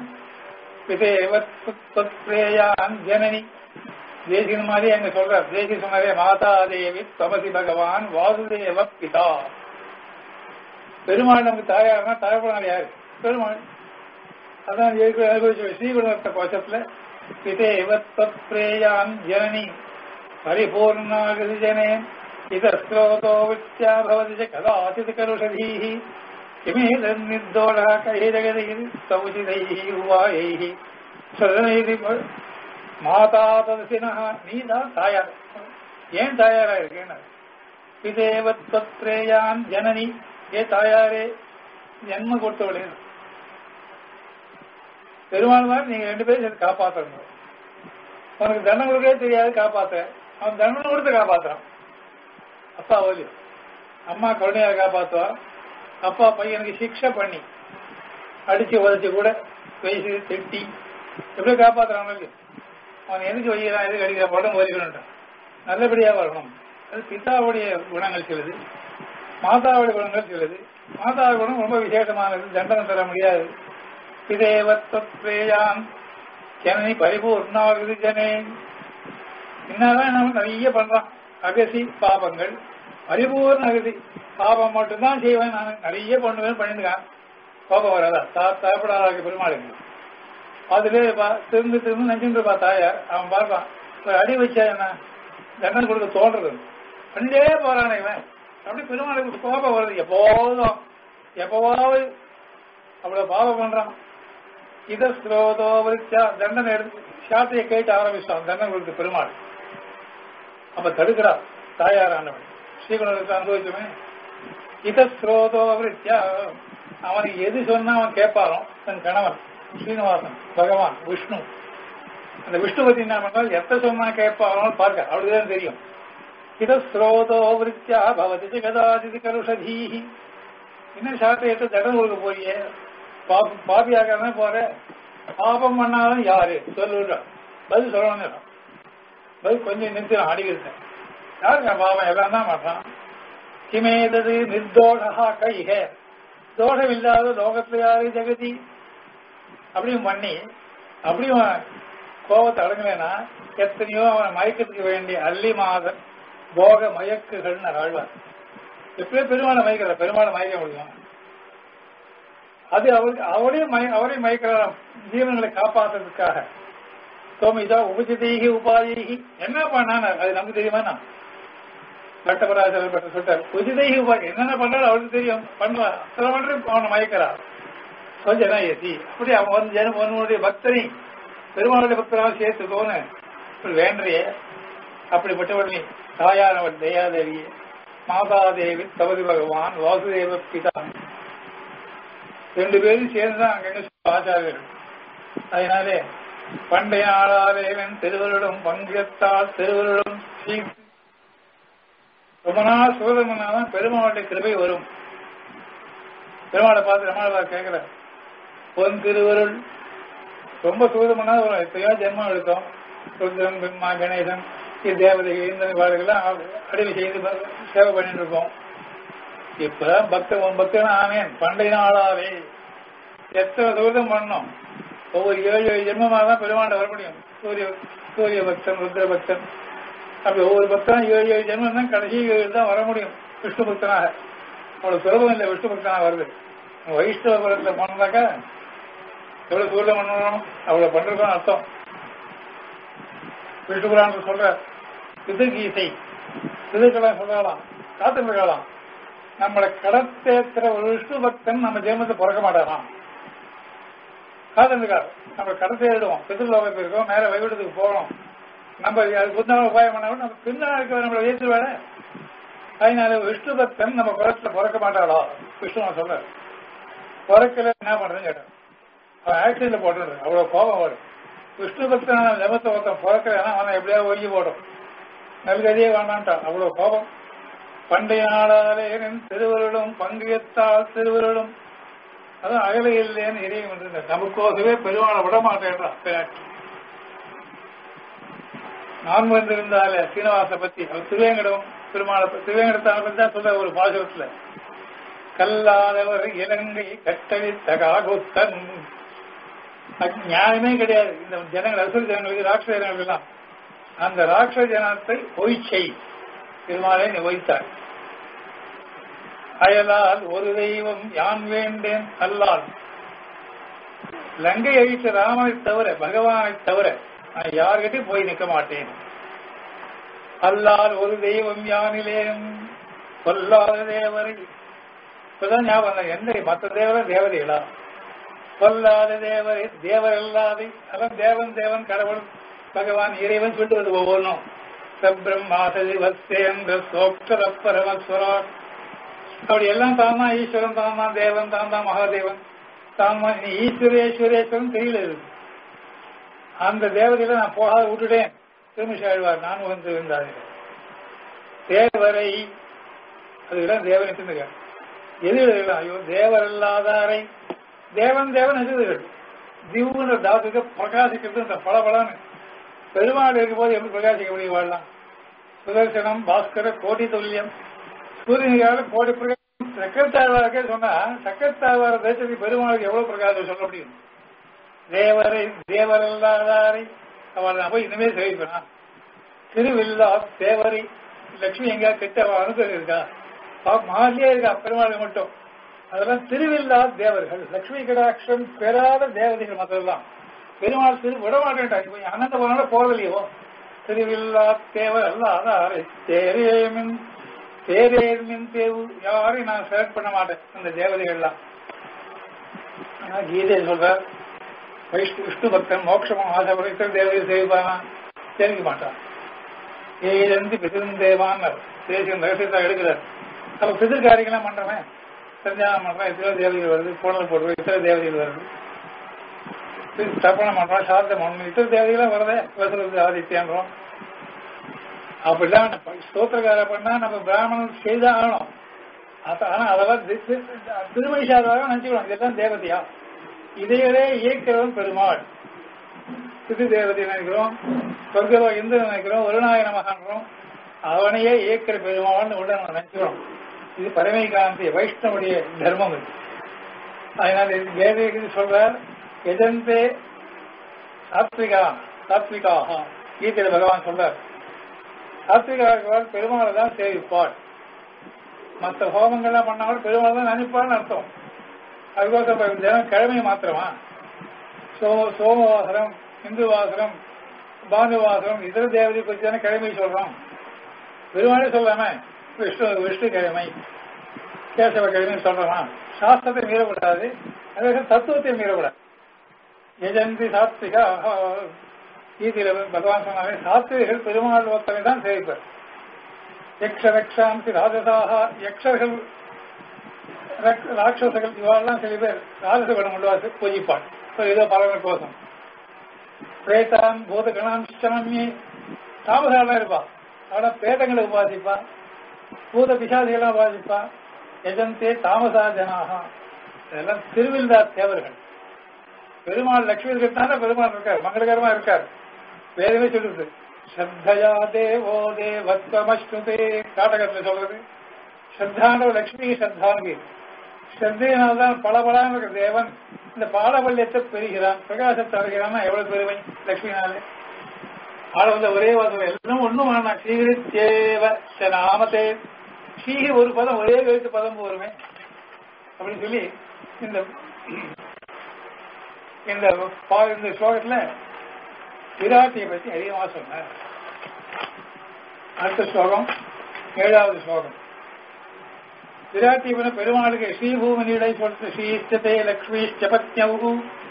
விதேவத்ரேயான் ஜனனி தேசிகன் மாதிரி அங்க சொல்றார் தேசிக சொன்னாரே மாதா தேவி தமசி பகவான் வாசுதேவ பிதா பெருமாள் நமக்கு தாயார்னா தாயப்படாது யாரு பெருமாள் அதான் அனுபவிச்சு ஸ்ரீகுணத்த கோஷத்துல பிதேவத்ரேயான் ஜனனி பரிபூர்ணாகதி ஜனே இதஸ்ரோதோ வித்யா பவதி ச கதாச்சித் கருஷதீः கிமேதன்னிர்தோஷः கைரகதைः சௌசிதைः உவாயைः சதனைதி மாதா ததசினः நீதான் தாயார் ஏன் தாயாரா இருக்கேன் பிதேவத்ரேயான் ஜனனி ஏ தாயாரே ஜென்ம கொடுத்தவளே பெருமாள் மாதிரி நீங்க ரெண்டு பேரும் சேர்ந்து காப்பாற்றணும் உனக்கு தண்டனை கொடுக்கவே தெரியாது காப்பாத்த அவன் தண்டனை கொடுத்து காப்பாத்துறான் அப்பா ஓலி அம்மா கருணையாக காப்பாத்துவா அப்பா பையனுக்கு சிக்ஷை பண்ணி அடிச்சு உதச்சு கூட பேசி திட்டி எப்படி காப்பாத்துறான் இல்லையா அவன் எதுக்கு வைக்கிறான் எதுக்கு அடிக்கிற படம் ஒலிக்கணும்ட்டான் நல்லபடியா வரணும் அது பிதாவுடைய குணங்கள் சிலது மாதாவுடைய குணங்கள் சிலது மாதாவுடைய குணம் ரொம்ப விசேஷமானது தண்டனை தர முடியாது பிதேவத்ரேயான் ஜனனி பரிபூர்ணாகுது ஜனே என்னதான் நம்ம நிறைய பண்றான் அகசி பாபங்கள் பரிபூர்ண அகதி பாபம் மட்டும்தான் செய்வேன் நான் நிறைய பண்ணுவேன் பண்ணிருக்கான் கோபம் வராதா தா தரப்படாத பெருமாளுங்க அதுல திருந்து திருந்து நஞ்சுட்டு இருப்பா தாயார் அவன் பார்ப்பான் ஒரு அடி வச்சா என்ன தண்டனை கொடுக்க தோன்றது பண்ணிட்டே போறானே இவன் அப்படி பெருமாளுக்கு கோபம் வருது எப்போதும் எப்பவாவது அவ்வளவு பாவம் பண்றான் இத ஸ்ரோதோ வரிச்சா தண்டனை எடுத்து சாத்தையை கேட்டு ஆரம்பிச்சான் தண்டனை கொடுத்து பெருமாள் அப்ப தடுக்கிறா தாயாரானவன் ஸ்ரீகுணத்தை அனுபவிச்சுமே இத ஸ்ரோதோ விருத்தியா அவனுக்கு எது சொன்னா அவன் கேட்பாரோ தன் கணவன் ஸ்ரீனிவாசன் பகவான் விஷ்ணு அந்த விஷ்ணு பத்தி என்ன பண்ணால் எத்த சொன்னா கேட்பாரோன்னு பார்க்க அவளுக்குதான் தெரியும் இத ஸ்ரோதோ விருத்தியா பவதி கதாதிதி கருஷதீஹி இன்னும் சாட்டை எடுத்து தடம் கொடுக்க போறியே பாப பாபியாக போற பாபம் பண்ணாலும் யாரு சொல்லுற பதில் சொல்லணும் பதில் கொஞ்சம் நிறுத்தி அடிக்கிறேன் யாருங்க பாவம் எல்லாம் தான் மாட்டான் கிமேதது நிர்தோஷா கைக தோஷம் இல்லாத லோகத்துல யாரு ஜெகதி அப்படியும் பண்ணி அப்படியும் கோபத்தை அடங்கலைன்னா எத்தனையோ அவனை மயக்கத்துக்கு வேண்டிய அள்ளி மாதம் போக மயக்குகள்னு ஆழ்வார் எப்படியோ பெருமாளை மயக்கிற பெருமாளை மயக்க முடியும் அது அவருக்கு அவரையும் அவரையும் மயக்கிறாராம் ஜீவன்களை காப்பாற்றுறதுக்காக சோமிதா உபஜிதீகி உபாதீகி என்ன பண்ணான் அது நமக்கு தெரியுமா நான் பட்டபராஜர் பட்ட சொல்லிட்டார் உஜிதீகி உபாதி என்னென்ன பண்றாரு அவருக்கு தெரியும் பண்ணுவார் சில பண்றது அவனை மயக்கிறார் கொஞ்சம் ஏசி அப்படி அவன் வந்து ஜனம் உன்னுடைய பக்தனை பெருமாளுடைய பக்தராக சேர்த்துக்கோன்னு வேண்டிய அப்படிப்பட்டவள் தாயானவள் தயாதேவி மாதாதேவி தவதி பகவான் வாசுதேவ பிதா ரெண்டு பேரும் சேர்ந்துதான் அங்க ஆச்சாரியர்கள் அதனாலே பண்டைய ஆளாதேவன் திருவருடம் பங்கத்தால் திருவருடம் ரொம்ப நாள் சுகதமனாதான் பெருமாளுடைய கிருபை வரும் பெருமாளை பார்த்து ரமாளா கேட்கிற பொன் திருவருள் ரொம்ப சுகதமனா வரும் எத்தனையோ ஜென்மம் எடுத்தோம் ருத்ரன் பிரம்மா கணேசன் தேவதைகள் இந்த பாடுகள்லாம் அடிமை செய்து சேவை பண்ணிட்டு இருக்கோம் இப்பதான் பக்த உன் பக்தன் ஆனேன் பண்டைய நாளாவே எத்தனை தூரம் பண்ணோம் ஒவ்வொரு ஏழு ஏழு ஜென்மமாக தான் பெருமாண்ட வர முடியும் சூரிய சூரிய பக்தன் ருத்ர பக்தன் அப்படி ஒவ்வொரு பக்தனும் ஏழு ஏழு ஜென்மம் தான் கடைசி ஏழு தான் வர முடியும் விஷ்ணு பக்தனாக அவ்வளவு சுலபம் இல்லை விஷ்ணு பக்தனாக வருது வைஷ்ணவ குலத்துல போனாக்கா எவ்வளவு சூழல பண்ணணும் அவ்வளவு பண்றதுன்னு அர்த்தம் விஷ்ணு புராணம் சொல்ற பிதுகீதை பிதுக்கெல்லாம் சொல்லலாம் காத்திருக்கலாம் நம்மளை கடத்தேத்துற ஒரு விஷ்ணு பக்தன் நம்ம ஜெயமத்தை பிறக்க மாட்டாராம் காத்திருக்காரு நம்ம கடத்தை எழுதுவோம் பிதிர்லோகத்துக்கு இருக்கோம் மேல வைகுண்டத்துக்கு போகணும் நம்ம அதுக்கு புத்தகம் உபாயம் பண்ண நம்ம பின்னா இருக்க நம்மளை ஏற்றுவாரு அதனால விஷ்ணு பக்தன் நம்ம குலத்துல பிறக்க மாட்டாளோ விஷ்ணு சொல்ற பிறக்கல என்ன பண்றதுன்னு கேட்டேன் அவன் ஆக்சிடென்ட்ல போட்டுறது அவ்வளவு கோபம் வரும் விஷ்ணு பக்தனான ஜபத்தை ஒருத்தன் பிறக்கலன்னா அவனை எப்படியாவது ஒழுங்கி போடும் நல்கதியே வேண்டான்ட்டான் அவ்வளவு கோபம் பண்டைய நாளாலே நின் திருவருளும் பங்குயத்தால் திருவருளும் அதான் அகல இல்லைன்னு இறையும் என்று நமக்கோசவே பெருமாளை விட மாட்டேன்றான் பிராட்டி நான் வந்திருந்தால சீனிவாச பத்தி அவர் திருவேங்கடம் பெருமாளை பத்தி- திருவேங்கடத்தான பத்தி தான் சொல்ற ஒரு பாசுரத்துல கல்லாதவர் இலங்கை கட்டளித்த காகுத்தன் அது நியாயமே கிடையாது இந்த ஜனங்கள் அசுர ஜனங்களுக்கு ராட்சச ஜனங்கள் எல்லாம் அந்த ராட்சச ஜனத்தை பொய்ச்சை பெருமாளை நீ வைத்தார் அயலால் ஒரு தெய்வம் யான் வேண்டேன் அல்லால் லங்கை அழித்த ராமனை தவிர பகவானை தவிர நான் யார்கிட்டயும் போய் நிற்க மாட்டேன் அல்லால் ஒரு தெய்வம் யானிலேன் கொல்லாத தேவரை இப்பதான் ஞாபகம் வந்தது. எந்த மற்ற தேவரை தேவதைகளா கொல்லாத தேவரை தேவர் அல்லாதை அதான் தேவன் தேவன் கடவுள் பகவான் இறைவன் சொல்லிட்டு வருது ஒவ்வொன்றும் சப்ரம்மாசதி வஸ்தேந்திர சோக்ஷர பரமஸ்வரா அப்படி எல்லாம் தான் தான் ஈஸ்வரன் தான் தான் தேவன் தான் தான் மகாதேவன் தான் தான் நீ ஈஸ்வரேஸ்வரேஸ்வரன் தெரியல இருக்கு அந்த தேவதையில நான் போகாத விட்டுட்டேன் திருமிஷ ஆழ்வார் நான் வந்து இருந்தாரு தேவரை அதுக்கெல்லாம் தேவன் எத்துங்க எது எழுதலாம் ஐயோ தேவர் இல்லாதாரை தேவன் தேவன் எழுதுகள் திவ்வுன்ற தாத்துக்கு பிரகாசிக்கிறது இந்த பளபளன்னு பெருமாள் இருக்கும்போது எப்படி பிரகாசிக்க முடியும் வாழலாம் சுதர்சனம் பாஸ்கர கோடி துல்லியம் சூரியனுக்காக கோடி பிரகாசம் சக்கரத்தாழ்வாருக்கே சொன்னா சக்கரத்தாழ்வார தேசத்துக்கு பெருமாளுக்கு எவ்வளவு பிரகாசம் சொல்ல முடியும் தேவரை தேவரல்லாதாரை அவள் நான் போய் இனிமே சேவிப்பேனா திருவில்லா தேவரை லட்சுமி எங்க கிட்ட அவ அனுசரி இருக்கா மகாலியே இருக்கா பெருமாள் மட்டும் அதெல்லாம் திருவில்லா தேவர்கள் லட்சுமி கடாட்சம் பெறாத தேவதைகள் மற்றெல்லாம் பெருமாள் திரு விட மாட்டேன்டா கொஞ்சம் அனந்த போனால போகலையோ திருவில்லா தேவர் அல்லாதாரை தேரேமின் தேரேமின் தேவு யாரையும் நான் செலக்ட் பண்ண மாட்டேன் அந்த தேவதைகள்லாம் ஆனா கீதை சொல்றார் வைஷ்ணு விஷ்ணு பக்தன் மோட்சமும் ஆசைப்படுத்த தேவதை சேவிப்பானா தெரிவிக்க மாட்டான் ஏழந்து பிதிருந்தேவான் தேசியம் ரகசியத்தை எடுக்கிறார் அப்ப பிதிர் காரியங்கள்லாம் பண்றவன் சஞ்சானம் பண்றான் எத்தனை தேவதைகள் வருது புனல் போடுறது இத்தனை தேவதைகள் வருது பின் தர்ப்பணம் பண்றோம் சார்த்தம் பண்ணணும் இத்தனை தேவதைகளாம் வருதே வசதி ஆதித்யன்றோம் அப்படிதான் நம்ம ஸ்தோத்திரக்கார பண்ணா நம்ம பிராமணன் செய்தான் ஆகணும் அத- ஆனா அதெல்லாம் தி- தி- திருமணிஷாதாரம் நினைச்சுக்கணும் இதெல்லாம் தேவதையா இதையவே இயக்கிறவன் பெருமாள் சிறு தேவதை நினைக்கிறோம் சொர்க்கவா இந்து நினைக்கிறோம் வருணாய நமகன்றோம் அவனையே இயக்கிற பெருமாள்னு உள்ள நம்ம நினைச்சுக்கிறோம் இது பரமைகாந்தி வைஷ்ணவுடைய தர்மம் இது அதனால இது வேதகிரி சொல்றார் எஜந்தே சாத்விகா சாத்விகாக கீதையில பகவான் சொல்றார் சாத்விகார்கள் பெருமாளை தான் சேவிப்பாள் மற்ற ஹோமங்கள்லாம் பண்ணாலும் பெருமாள் தான் நினைப்பாள்னு அர்த்தம் அதுக்கோசம் இப்ப தினம் கிழமை மாத்திரமா சோ சோமவாசனம் இந்துவாசனம் பானுவாசனம் இதர தேவதை பற்றி தானே கிழமை சொல்றோம் பெருமாளே சொல்லாம விஷ்ணு விஷ்ணு கிழமை கேசவ கிழமை சொல்றோமா சாஸ்திரத்தை மீறக்கூடாது அதே தத்துவத்தை மீறக்கூடாது எஜந்தி சாத்விகா கீதையில பகவான் சொன்னாலே சாத்விகள் பெருமாள் ஒருத்தனை தான் சேவிப்பர் யக்ஷ ரக்ஷாந்தி ராஜசாக யக்ஷர்கள் ரக்- ராட்சசர்கள் இவாளெல்லாம் சில பேர் ராஜச குணம் உள்ளவா பூஜிப்பாள் So, ஏதோ பலனுக்கோசம் பிரேதான் பூத கணாம்சனமே தாமசாலாம் இருப்பா அவள பிரேதங்களை உபாசிப்பா பூத பிசாதிகளாம் உபாசிப்பா எஜந்தே தாமசா ஜனாக இதெல்லாம் திருவிழா தேவர்கள் பெருமாள் லட்சுமி இருக்கிறதுனால பெருமாள் இருக்கார் மங்களகரமா இருக்கார் வேதமே சொல்லுது ஸ்ரத்தையா தேவோ தேவத்வமஸ்னுதே காட்டகத்துல சொல்றது ஸ்ரத்தான லட்சுமி ஸ்ரத்தாங்கி ஸ்ரத்தையினால்தான் பல இருக்கிற தேவன் இந்த பாலவல்யத்தை பெறுகிறான் பிரகாசத்தை அடைகிறான்னா எவ்வளவு பெருமை லட்சுமினாலே ஆள வந்த ஒரே வாசம் எல்லாம் ஒண்ணும் வேணாம் ஸ்ரீகிருத்தேவ நாமத்தே ஸ்ரீ ஒரு பதம் ஒரே எழுத்து பதம் போருமே அப்படின்னு சொல்லி இந்த இந்த பா- இந்த ஸ்லோகத்துல விராட்டியை பத்தி அதிகமா சொன்னார் அடுத்த ஸ்லோகம் ஏழாவது ஸ்லோகம் விராட்டிபுர பெருமாளுக்கு ஸ்ரீபூமனியுடைய சொல்றது ஸ்ரீஷ்டதே லக்ஷ்மிஷ்டபத்யவு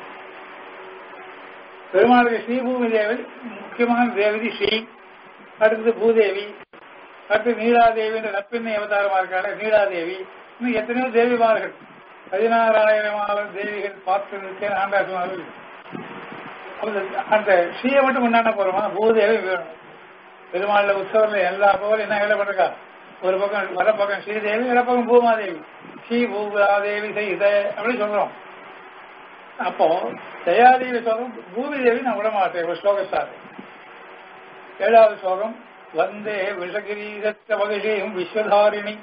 பெருமாளுக்கு ஸ்ரீபூமி தேவி முக்கியமான தேவதி ஸ்ரீ அடுத்தது பூதேவி அடுத்து நீலாதேவின்ற நப்பின்னை அவதாரமா இருக்காங்க நீலாதேவி இன்னும் எத்தனையோ தேவிமார்கள் பதினாறாயிரமான தேவிகள் பார்த்து இருக்கேன் ஆண்டாசுமார்கள் அந்த ஸ்ரீயை மட்டும் கொண்டாட போறோமா பூதேவி வேணும் பெருமாள்ல உற்சவத்துல எல்லா பக்கம் என்ன வேலை பண்ணிருக்கா ஒரு பக்கம் வர பக்கம் ஸ்ரீதேவி வர பக்கம் பூமாதேவி ஸ்ரீ பூமாதேவி செய்த அப்படின்னு சொல்றோம் அப்போ தயாதேவி சொல்றோம் பூமி தேவி நான் விட மாட்டேன் ஒரு ஸ்லோகத்தார் ஏழாவது ஸ்லோகம் வந்தே விஷகிரீரத்த மகிஷேயும் விஸ்வதாரிணி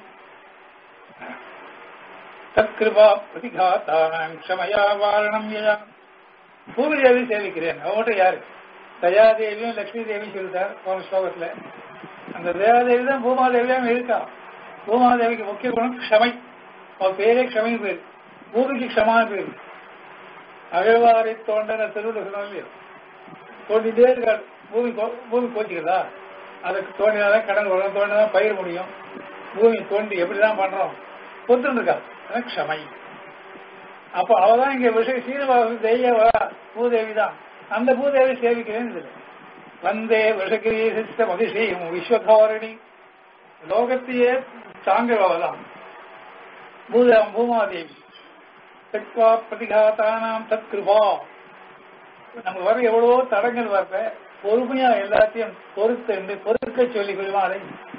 தத்கிருபா பிரதிகாத்தானாம் க்ஷமயா வாரணம் யயா பூமி தேவி சேவிக்கிறேன் அவங்ககிட்ட யாரு தயாதேவியும் லட்சுமி தேவி சொல்லிட்டார் போன ஸ்லோகத்துல அந்த தேவாதேவி தான் பூமாதேவியாம இருக்கா பூமாதேவிக்கு முக்கிய குணம் க்ஷமை அவன் பேரே க்ஷமை பேர் பூமிக்கு க்ஷமான பேர் அகழ்வாரை தோண்டன திருவிழா சொன்னோம் இல்லையோ தோண்டிட்டே இருக்காரு பூமி கோ- பூமி கோச்சிக்கிறதா அதுக்கு தோண்டினாதான் கடன் வரும் தோண்டினாதான் பயிர் முடியும் பூமி தோண்டி எப்படிதான் பண்றோம் பொத்துன்னு இருக்கா அதான் க்ஷமை அப்போ அவதான் இங்க விஷய சீனிவாச தெய்ய வரா பூதேவி தான் அந்த பூதேவி சேவிக்கிறேன் இதுல வந்தே விஷகிரீசித்த மகிஷியும் விஸ்வதாரணி லோகத்தையே தாங்கிறவதான் பூத பூமாதேவி தத்வா பிரதிகாத்தானாம் தத் கிருபா நம்ம வர எவ்வளவோ தடங்கள் வரப்ப பொறுமையா எல்லாத்தையும் பொறுத்து பொறுக்க சொல்லி பெருமாளை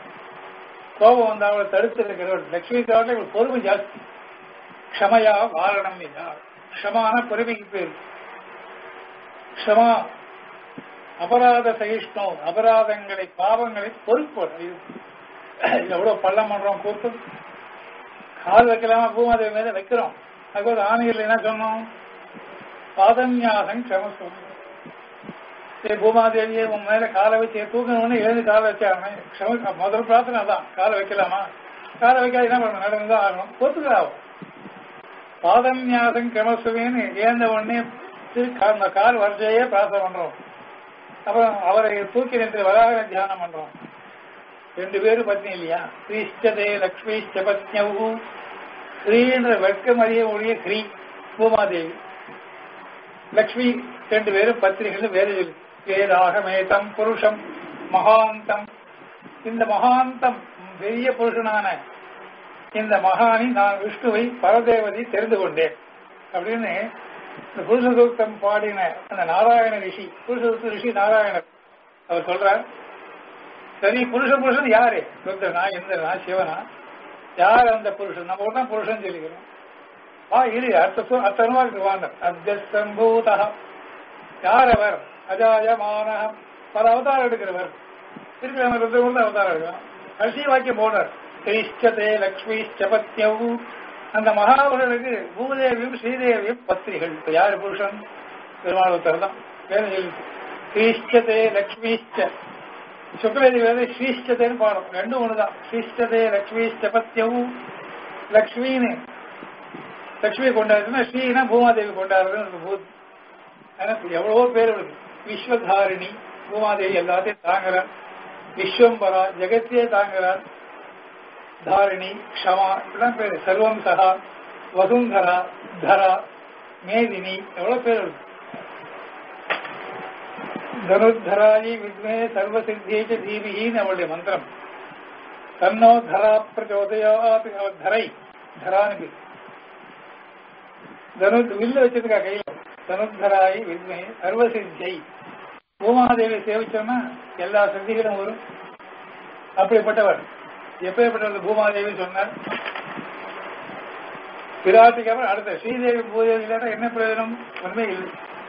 கோபம் வந்தா அவளை தடுத்து இருக்கிறவர் லட்சுமி காவலை இவள் பொறுமை ஜாஸ்தி க்ஷமையா வாரணம் இல்லா க்ஷமான பொறுமைக்கு பேர் க்ஷமா அபராத சகிஷ்ணு அபராதங்களை பாவங்களை பொறுப்போம் இது எவ்வளவு பள்ளம் பண்றோம் கூத்து கால் வைக்கலாமா பூமாதேவி மேல வைக்கிறோம் அதுக்கு ஆணைகள் என்ன சொன்னோம் பாதன்யாசம் க்ஷமசம் சரி பூமாதேவியே உன் மேல காலை வச்சு தூக்கணும்னு எழுந்து காலை வச்சாங்க க்ஷம முதல் பிரார்த்தனை தான் காலை வைக்கலாமா காலை வைக்காது என்ன பண்ணணும் நடந்துதான் ஆகணும் பொறுத்துக்கிறாவும் பாதன்யாசம் கிரமசுவேன்னு ஏந்த உடனே திரு- அந்த கால் வரிசையே பிரார்த்தனை பண்றோம் அப்புறம் அவரை தூக்கி நின்று வராக தியானம் பண்றோம் ரெண்டு பேரும் பத்னி இல்லையா ஸ்ரீஷ்டதே லக்ஷ்மிஷ்ட பத்னவு ஸ்ரீன்ற வெட்கம் அறிய ஒழிய ஸ்ரீ பூமாதேவி லக்ஷ்மி ரெண்டு பேரும் பத்திரிகைகள் வேறு சொல்லி வேதாகமேதம் புருஷம் மகாந்தம் இந்த மகாந்தம் பெரிய புருஷனான இந்த மகானி நான் விஷ்ணுவை பரதேவதி தெரிந்து கொண்டேன் அப்படின்னு இந்த புருஷ சூக்தம் பாடின அந்த நாராயண ரிஷி புருஷ சூக்த ரிஷி நாராயணர் அவர் சொல்றார் சரி புருஷ புருஷன் யாரு ருத்ரனா இந்திரனா சிவனா யார் அந்த புருஷன் நம்ம கூட தான் புருஷன் சொல்லிக்கிறோம் வா இரு அடுத்த சு- அடுத்த அனுமாருக்கு வாங்க அத்தியசம்பூதா யார் அவர் அஜாயமான பல அவதாரம் எடுக்கிறவர் திருப்பி நம்ம ருத்ரன் கூட அவதாரம் எடுக்கலாம் கடைசி வாக்கியம் போனார் கிரீஷ்டதே லக்ஷ்மி சபத்யவு அந்த மகாபுரனுக்கு பூதேவியும் ஸ்ரீதேவியும் பத்திரிகள் இப்ப யாரு புருஷன் பெருமாள் ஒருத்தர் தான் வேதம் சொல்லி கிரீஷ்டதே லக்ஷ்மிஷ்ட சுக்லதி வேத ஸ்ரீஷ்டதேன்னு பாடம் ரெண்டும் ஒண்ணுதான் ஸ்ரீஷ்டதே லக்ஷ்மிஷ்ட பத்தியவு லக்ஷ்மின்னு லட்சுமி கொண்டாடுறதுன்னா ஸ்ரீனா பூமாதேவி கொண்டாடுறதுன்னு பூத் எனக்கு எவ்வளவோ பேர் இருக்கு விஸ்வதாரிணி பூமாதேவி எல்லாத்தையும் தாங்குறார் விஸ்வம்பரா ஜெகத்தையே தாங்குறார் தாரிணி க்ஷமா இப்படிலாம் பேரு சர்வம் சகா வசுந்தரா தரா மேதினி எவ்வளவு பேர் இருக்கு தனுர்தராயி வித்மே சர்வசித்தியை தீபிகின்னு அவளுடைய மந்திரம் தன்னோ தரா பிரச்சோதயாத் அவ தரை தரான்னு பேர் தனு வில்லு வச்சிருக்கா கையில தனுத்தராயி வித்மே சர்வசித்தியை பூமாதேவி சேவிச்சோம்னா எல்லா சித்திகளும் வரும் அப்படிப்பட்டவர் எப்பேற்பட்டவர் பூமாதேவி சொன்னார் பிராட்டிக்கு அப்புறம் அடுத்த ஸ்ரீதேவி பூதேவி இல்லாட்டா என்ன பிரயோஜனம் ஒன்றுமே இல்லை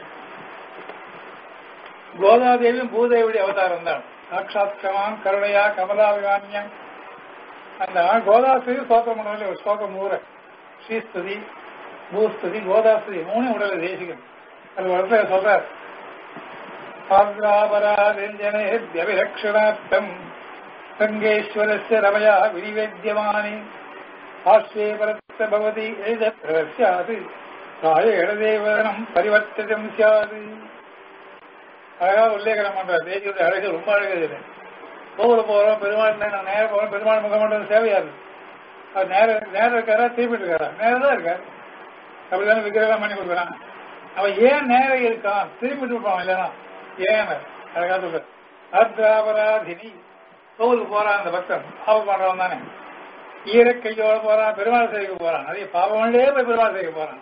கோதாதேவியும் பூதேவியுடைய அவதாரம் தான் சாட்சாத் கமான் கருணையா கமலாபிமான்யம் அந்த கோதாஸ்திரி ஸ்தோத்திரம் பண்ணவில்லை ஒரு ஸ்லோகம் ஊர ஸ்ரீஸ்துதி பூஸ்துதி கோதாஸ்துதி மூணு உடலை தேசிகம் அது ஒரு இடத்துல சொல்றார் பாத்ராபராஜனேபியபிரக்ஷணார்த்தம் ரங்கேஸ்வரஸ்ய ரமயா வினிவேத்தியமானி ஆஸ்வே பரத்த பவதி எழுத பிரவசியாது காயேட தேவதனம் பரிவர்த்தனம் சியாது அழகா உல்லேகனம் பண்ற தேசியோட அழகு ரொம்ப அழகு இதுல கோவில போறோம் பெருமாள் நான் நேரம் போறோம் பெருமாள் முகமண்டலம் சேவையா இருக்கு அது நேர நேரம் இருக்காரா திருப்பிட்டு இருக்காரா நேரம் தான் இருக்காரு அப்படிதானே விக்கிரகம் பண்ணி கொடுக்குறான் அவன் ஏன் நேரம் இருக்கான் திருப்பிட்டு இருப்பான் இல்லைன்னா ஏன் அழகா சொல்ற அர்த்தாபராதினி கோவிலுக்கு போறான் அந்த பக்தன் பாவம் பண்றவன் தானே ஈரக்கையோட போறான் பெருமாள் சேவைக்கு போறான் அதே பாவமண்டே போய் பெருமாள் சேவைக்கு போறான்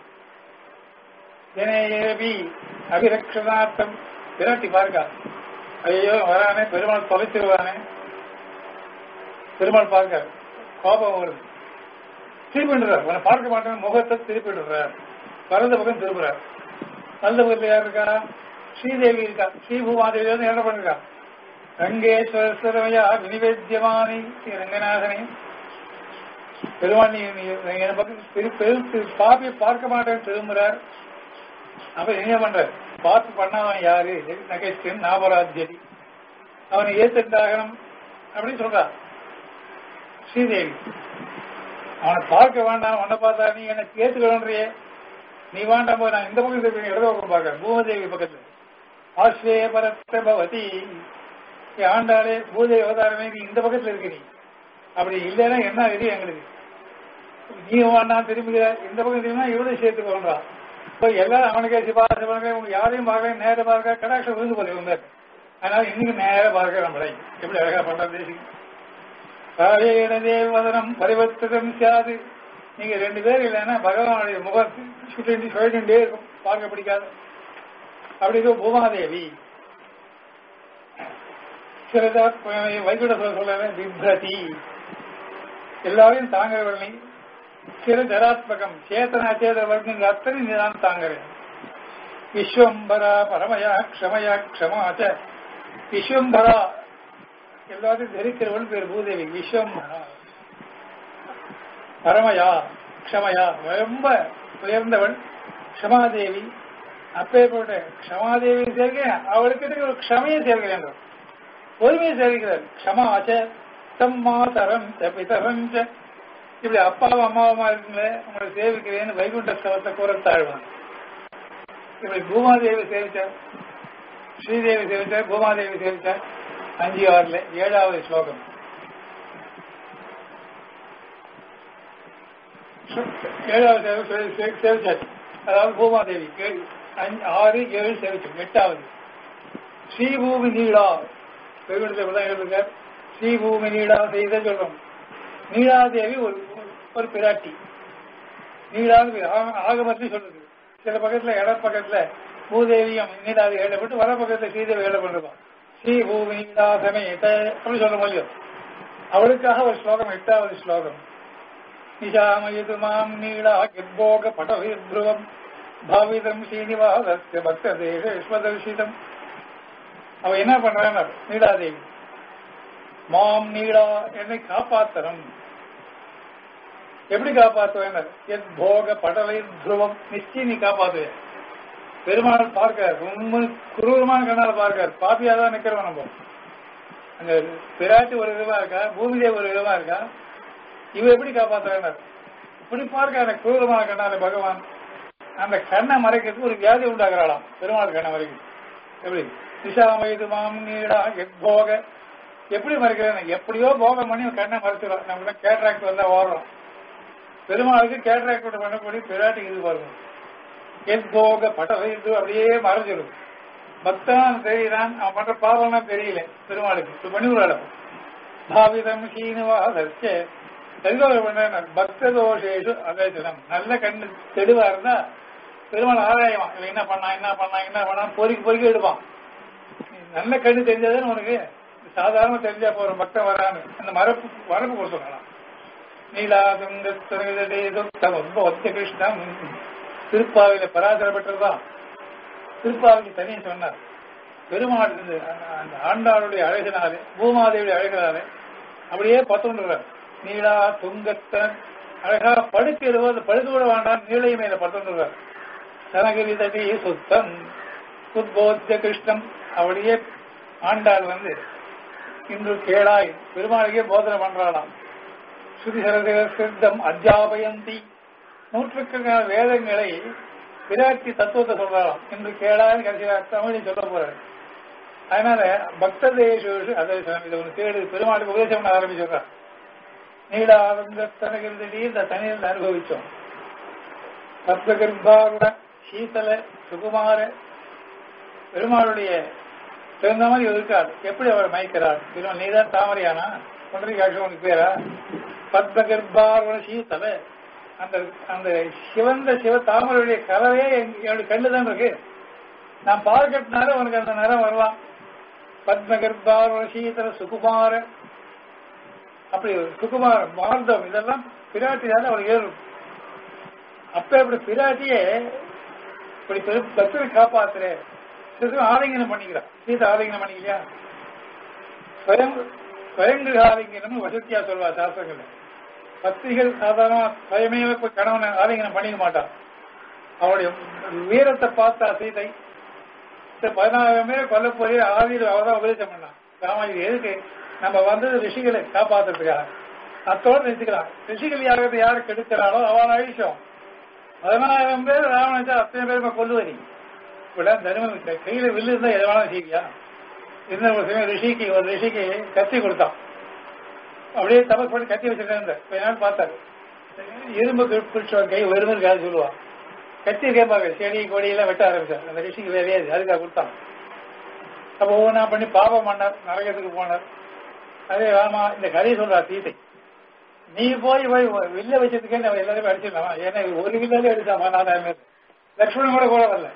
ஜனேபி அபிரக்ஷனார்த்தம் விரட்டி பார்க்கா ஐயோ வரானே பெருமாள் தொலைச்சிருவானே பெருமாள் பார்க்க கோபம் வருது திருப்பிடுறார் அவனை பார்க்க மாட்டேன் முகத்தை திருப்பிடுறார் வரந்த பக்கம் திருப்புறார் வந்த பக்கத்துல யார் இருக்கா ஸ்ரீதேவி இருக்கா ஸ்ரீபூமாதேவி வந்து என்ன பண்ணிருக்கா ரங்கேஸ்வரஸ்வரமையா வினிவேத்தியமானி ரங்கநாதனி பெருமாள் நீ நீ- நீ என் பக்கம் திரு- திரு- திரு- பாப்பி பார்க்க மாட்டேன்னு திரும்புறார் அப்ப என்ன பண்ற பார்த்து பண்ணாதவன் யாரு நகைஸ்கன் நாபராஜ்யதி அவனை ஏத்துட்டாகணும் அப்படின்னு சொல்றா ஸ்ரீதேவி அவனை பார்க்க வேண்டாம் உன்னை பார்த்தா நீ எனக்கு ஏத்துக்கணுன்றியே நீ வேண்டாம் போய் நான் இந்த பக்கம் திருப்பி இடது பக்கம் பார்க்க பூமதேவி பக்கத்துல ஆஸ்வே பரத்த பவதி ஏ ஆண்டாளே பூதேவி அவதாரமே நீ இந்த பக்கத்துல இருக்க நீ அப்படி இல்லைன்னா என்ன இது எங்களுக்கு நீ வேண்டாம் திரும்புகிற இந்த பக்கம் திரும்பினா இவனையும் சேர்த்து கொள்றான் இப்போ எல்லாரும் அவனுக்கே சிபாசை பண்ணுங்க உங்க யாரையும் பார்க்க நேர பார்க்க கடாட்சம் விழுந்து போல இவங்க அதனால இன்னைக்கு நேர பார்க்க நம்மளை எப்படி அழகா பண்றது தேசிக்கு காலேன தேவதனம் பரிவர்த்தனம் சியாது நீங்க ரெண்டு பேர் இல்லைன்னா பகவானுடைய முகம் சுட்டி சொல்லிட்டே இருக்கும் பார்க்க பிடிக்காது அப்படி இருக்கும் பூமாதேவி சிலதா வைகுண்ட சொல்ல சொல்ல விப்ரதி எல்லாரையும் தாங்கிறவள் நீ சில ஜராத்மகம் சேத்தன அச்சேத வர்க்கங்கள் அத்தனை நீதான் தாங்குறேன் விஸ்வம்பரா பரமயா க்ஷமயா க்ஷமாச்ச விஸ்வம்பரா எல்லாத்தையும் தரிக்கிறவள் பேர் பூதேவி விஸ்வம்பரா பரமயா க்ஷமயா ரொம்ப உயர்ந்தவள் க்ஷமாதேவி அப்பேற்பட்ட க்ஷமாதேவி சேர்க்கிறேன் அவளுக்கு ஒரு க்ஷமையை சேர்க்கிறேன் பொறுமையை சேர்க்கிறார் க்ஷமாச்ச தம்மா தரம் ச பிதரம் ச இப்படி அப்பாவும் அம்மாவுமா இருக்குங்களே உங்களை சேவிக்கிறேன்னு வைகுண்ட ஸ்தவத்தை கூற தாழ்வான் இப்படி பூமாதேவி சேவிச்சார் ஸ்ரீதேவி சேவிச்சார் பூமாதேவி சேவிச்சார் அஞ்சு ஆறுல ஏழாவது ஸ்லோகம் ஏழாவது சேவை சேவி- சேவி- சேவிச்சாச்சு அதாவது பூமாதேவி ஏழு- அஞ்சு- ஆறு ஏழு சேவிச்சோம் எட்டாவது ஸ்ரீபூமி நீடா வைகுண்டத்தில் இப்பதான் எழுதுகிறார் ஸ்ரீபூமி நீடா செய்த சொல்றோம் நீலாதேவி ஒரு ஒரு பிராட்டி நீலாது ஆகமத்தையும் சொல்லுது சில பக்கத்துல இட பக்கத்துல பூதேவியும் நீலாதி எழுதப்பட்டு வர பக்கத்துல ஸ்ரீதேவி எழுதப்பட்டிருக்கோம் ஸ்ரீ பூமி நீலா சமேத அப்படி சொல்ல முடியும் அவளுக்காக ஒரு ஸ்லோகம் எட்டாவது ஸ்லோகம் நிஷாமயது மாம் நீளா கிர்போக படவித்ருவம் பாவிதம் ஸ்ரீனிவாசஸ்ய பக்த தேசேஸ்வதர்ஷிதம் அவ என்ன பண்றான்னு நீலாதேவி மாம் நீடா என்னை காப்பாத்தணும் எப்படி காப்பாத்துவேன் எத் போக படலை துருவம் நிச்சயம் நீ காப்பாத்துவேன் பெருமாள் பார்க்க ரொம்ப குரூரமான கண்ணால பார்க்கார் பாப்பியாதான் நிக்கிறோம் நம்ம அங்க பிராட்டி ஒரு விதமா இருக்கா பூமிதேவி ஒரு விதமா இருக்கா இவ எப்படி காப்பாத்துவேன் இப்படி பார்க்க அந்த குரூரமான கண்ணால பகவான் அந்த கண்ணை மறைக்கிறதுக்கு ஒரு வியாதி உண்டாக்குறாளாம் பெருமாள் கண்ணை மறைக்குது எப்படி திசாமயது மாம் நீடா எத் போக எப்படி மறைக்கிறேன் எப்படியோ போகம் பண்ணி கண்ணை மறைச்சிடும் நம்ம கேட்ராக்ட் வந்தா ஓடுறோம் பெருமாளுக்கு கேட்ராக்ட் பண்ணக்கூடிய பிராட்டி இது பாருங்க எத் போக பட்டவை இது அப்படியே மறைஞ்சிடும் பக்தான் தெரியறான் அவன் பண்ற பாவம்லாம் தெரியல பெருமாளுக்கு இப்ப பண்ணி விடாட பாவிதம் சீனிவாசே எதுவும் பண்ற பக்த தோஷேஷு அவேசனம் நல்ல கண்ணு தெளிவா இருந்தா பெருமாள் ஆராயவான் இவன் என்ன பண்ணா என்ன பண்ணா என்ன பண்ணா பொறுக்கி பொறுக்கி எடுப்பான் நல்ல கண்ணு தெரிஞ்சாதானே உனக்கு சாதாரண தெரிஞ்சா போற பக்தன் வரான்னு அந்த மரப்பு மரப்பு கொடுத்துருக்கலாம் நீலாதுங்க ஒத்த கிருஷ்ணம் திருப்பாவில பராசர பெற்றதுதான் திருப்பாவிக்கு தனியை சொன்னார் பெருமாள் இந்த அந்த ஆண்டாளுடைய அழகினாலே பூமாதேவியுடைய அழகினாலே அப்படியே பத்துன்றார் நீலா துங்கத்தன் அழகா படுக்கையிடுவோ அந்த படுக்க கூட வேண்டாம் நீளை மேல பத்துன்றார் தனகிரி தடி சுத்தம் உத்போத்திய கிருஷ்ணம் அப்படியே ஆண்டாள் வந்து இன்று கேளாய் பெருமாளுக்கே போதனை பண்றாளாம் ஸ்ருதி சித்தம் அத்தியாபயந்தி நூற்றுக்கணக்கான வேதங்களை விராட்டி தத்துவத்தை சொல்றாளாம் இன்று கேளாய் கடைசியில தமிழில் சொல்ல போறாரு அதனால பக்த தேசு அதை இதை ஒரு கேடு பெருமாளுக்கு உபதேசம் பண்ண ஆரம்பிச்சிடுறார் நீடானந்த தனகிருதி இந்த தனியில் அனுபவிச்சோம் சப்தகர்பாருட சீதல சுகுமார பெருமாளுடைய தகுந்த மாதிரி இருக்கார் எப்படி அவர் மயக்கிறார் பெருமாள் நீதான் தாமரையானா ஒன்றை காட்சி உனக்கு பேரா பத்மகர்பாருட சீதல அந்த அந்த சிவந்த சிவ தாமரையுடைய கலவையே என்னுடைய கண்ணு தான் இருக்கு நான் பால் கட்டினாலும் உனக்கு அந்த நிறம் வரலாம் பத்மகர்பாருட சீதல சுகுமார அப்படி சுகுமார மார்தம் இதெல்லாம் பிராட்டி தானே அவளுக்கு ஏறும் அப்ப இப்படி பிராட்டியே இப்படி பத்திரை காப்பாத்துற சிறு ஆலிங்கனம் பண்ணிக்கிறான் சீதை ஆலிங்கனம் பண்ணிக்கலையா ஸ்வயம் ஸ்வயங்கிர ஆலிங்கனம் வசதியா சொல்வா சாஸ்திரங்கள் பத்திரிகள் சாதாரண ஸ்வயமே போய் கணவனை ஆலிங்கனம் பண்ணிக்க மாட்டான் அவனுடைய வீரத்தை பார்த்தா சீதை பதினாயிரம் பேர் கொல்ல போய் ஆதியில் அவதான் உபதேசம் பண்ணான் ராமாயணம் எதுக்கு நம்ம வந்தது ரிஷிகளை காப்பாத்துறதுக்காக அத்தோடு நிறுத்திக்கலாம் ரிஷிகள் யாருக்கு யாரு கெடுக்கிறாளோ அவன் அழிச்சோம் பதினாயிரம் பேர் ராவணன் அத்தனை பேருமே கொல்லுவரி இப்படிலாம் தர்மம் கையில வில்லு இருந்தா எதை வேணாலும் செய்வியா இருந்த ஒரு சமயம் ரிஷிக்கு ஒரு ரிஷிக்கு கத்தி கொடுத்தான் அப்படியே தபஸ் பண்ணி கத்தி வச்சிருந்தேன் கொஞ்ச நாள் பார்த்தாரு இரும்பு பிடிச்சவன் கை வெறுமை இருக்காது சொல்லுவான் கத்தி கேட்பாங்க செடி கொடியெல்லாம் வெட்ட ஆரம்பிச்சார் அந்த ரிஷிக்கு வேலையே அதுக்காக கொடுத்தான் அப்ப ஒவ்வொன்றா பண்ணி பாபம் பண்ணார் நரகத்துக்கு போனார் அதே ராமா இந்த கதையை சொல்றா சீதை நீ போய் போய் வில்ல வச்சதுக்கே நம்ம எல்லாருமே அடிச்சிடலாமா ஏன்னா ஒரு வில்லாலே அடிச்சாமா நாலாயிரம் பேர் லக்ஷ்மணன் கூட கூட வரல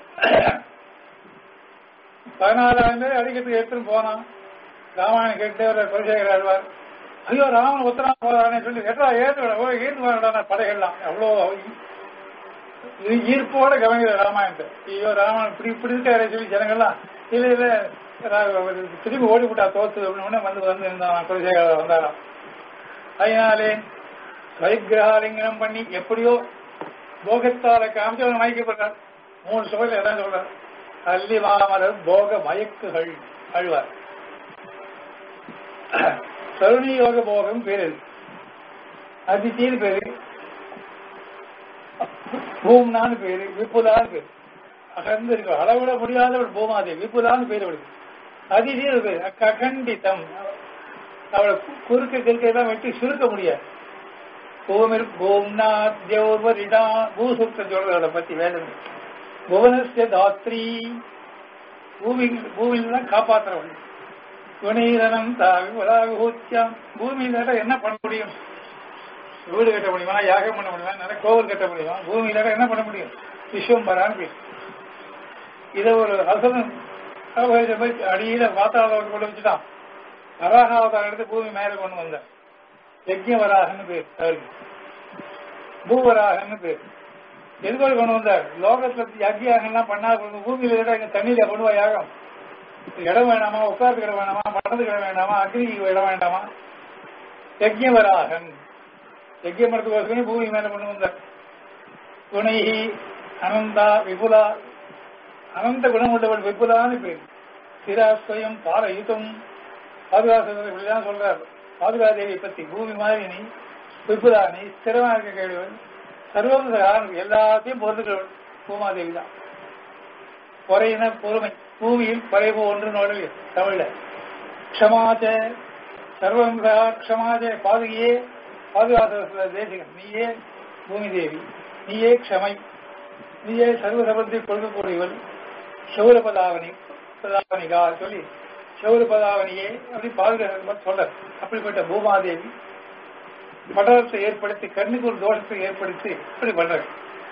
பதினாலாயிரம் பேர் அடிக்கிறதுக்கு எடுத்துட்டு போனான் ராமாயணம் கேட்டு ஒரு குலசேகர் ஆழ்வார் ஐயோ ராமன் உத்தரா போறானே சொல்லி எட்டா ஏத்து போய் ஈர்த்து வரடா படைகள்லாம் அவ்வளோ ஈர்ப்போட கவனிக்கிற ராமாயணத்தை ஐயோ ராமன் இப்படி இப்படி இருக்காரு சொல்லி ஜனங்கள்லாம் இல்ல இல்ல திரும்பி ஓடி விட்டா தோத்து அப்படின்னு வந்து வந்து இருந்தான் குலசேகர் வந்தாராம் அதனாலே வைக்கிரகாலிங்கனம் பண்ணி எப்படியோ போகத்தால காமிச்சு அவன் மயக்கப்படுறார் மூணு சுவையில் எல்லாம் சொல்றார் அல்லி மாமலர் போக மயக்குகள் அழ்வார் கருணி யோக போகம் பேரு அதித்தின்னு பேரு பூம்னான்னு பேரு விப்புலான்னு பேரு அகர்ந்து இருக்கு அளவிட முடியாதவள் பூமாதேவி விப்புலான்னு பேரு அவளுக்கு அதிதீர் பேரு அகண்டித்தம் அவளை குறுக்க கிறுக்க எல்லாம் வெட்டி சுருக்க முடியாது பூமிர் பூம்னா தேவரிடா பூசுத்த சொல்றத பத்தி வேதனை புவனஸ்ய தாத்ரி பூமி பூமியில தான் காப்பாத்துறவள் துணீரனம் தாவி வராகூத்தியம் பூமியில என்ன பண்ண முடியும் வீடு கட்ட முடியுமா யாகம் பண்ண முடியுமா நிறைய கோவில் கட்ட முடியுமா பூமியில என்ன பண்ண முடியும் விஸ்வம்பரான்னு பேர் இதை ஒரு அசனம் போய் அடியில வாத்தாவரம் கொண்டு வச்சுட்டான் வராகாவதாரம் எடுத்து பூமி மேல கொண்டு வந்தார் யஜ்யவராகன்னு பேர் அவருக்கு பூவராகன்னு பேர் எதுக்கோடு கொண்டு வந்தார் லோகத்துல யஜ்யாகம்லாம் பண்ணா பூமியில இங்க தண்ணியில கொண்டு போய் யாகம் இடம் வேணாமா உட்கார்ந்து இடம் வேணாமா மனதுக்கு இடம் வேண்டாமா அக்னிக்கு இடம் வேண்டாமா யஜ்யவராகன் யஜ்யம் படத்துக்கோசமே பூமி மேல கொண்டு வந்தார் துணைஹி அனந்தா விபுலா அனந்த குணம் உள்ளவள் விபுலான்னு பேர் சிராஸ்வயம் பாரயுதம் பாதுகாசர் இப்படிதான் சொல்றார் பாதுகாதேவியை பத்தி பூமி மாதிரி நீ விபுலா நீ ஸ்திரமா இருக்க கேள்வன் சர்வம் எல்லாத்தையும் பொறுத்துக்கிறவள் பூமாதேவி தான் பொறையின பொறுமை பூமியில் பறைவு ஒன்று நோடல் தமிழ்ல க்ஷமாச்ச சர்வம் க்ஷமாச்ச பாதுகையே பாதுகாத்த தேசிகன் நீயே பூமி தேவி நீயே க்ஷமை நீயே சர்வசபத்தை கொடுக்கக்கூடியவள் சௌரபதாவனி பதாவனிகா சொல்லி சௌரபதாவனியே அப்படி பாதுகாக்க சொல்ற அப்படிப்பட்ட பூமாதேவி படலத்தை ஏற்படுத்தி கண்ணுக்கு ஒரு தோஷத்தை ஏற்படுத்தி இப்படி பண்றாங்க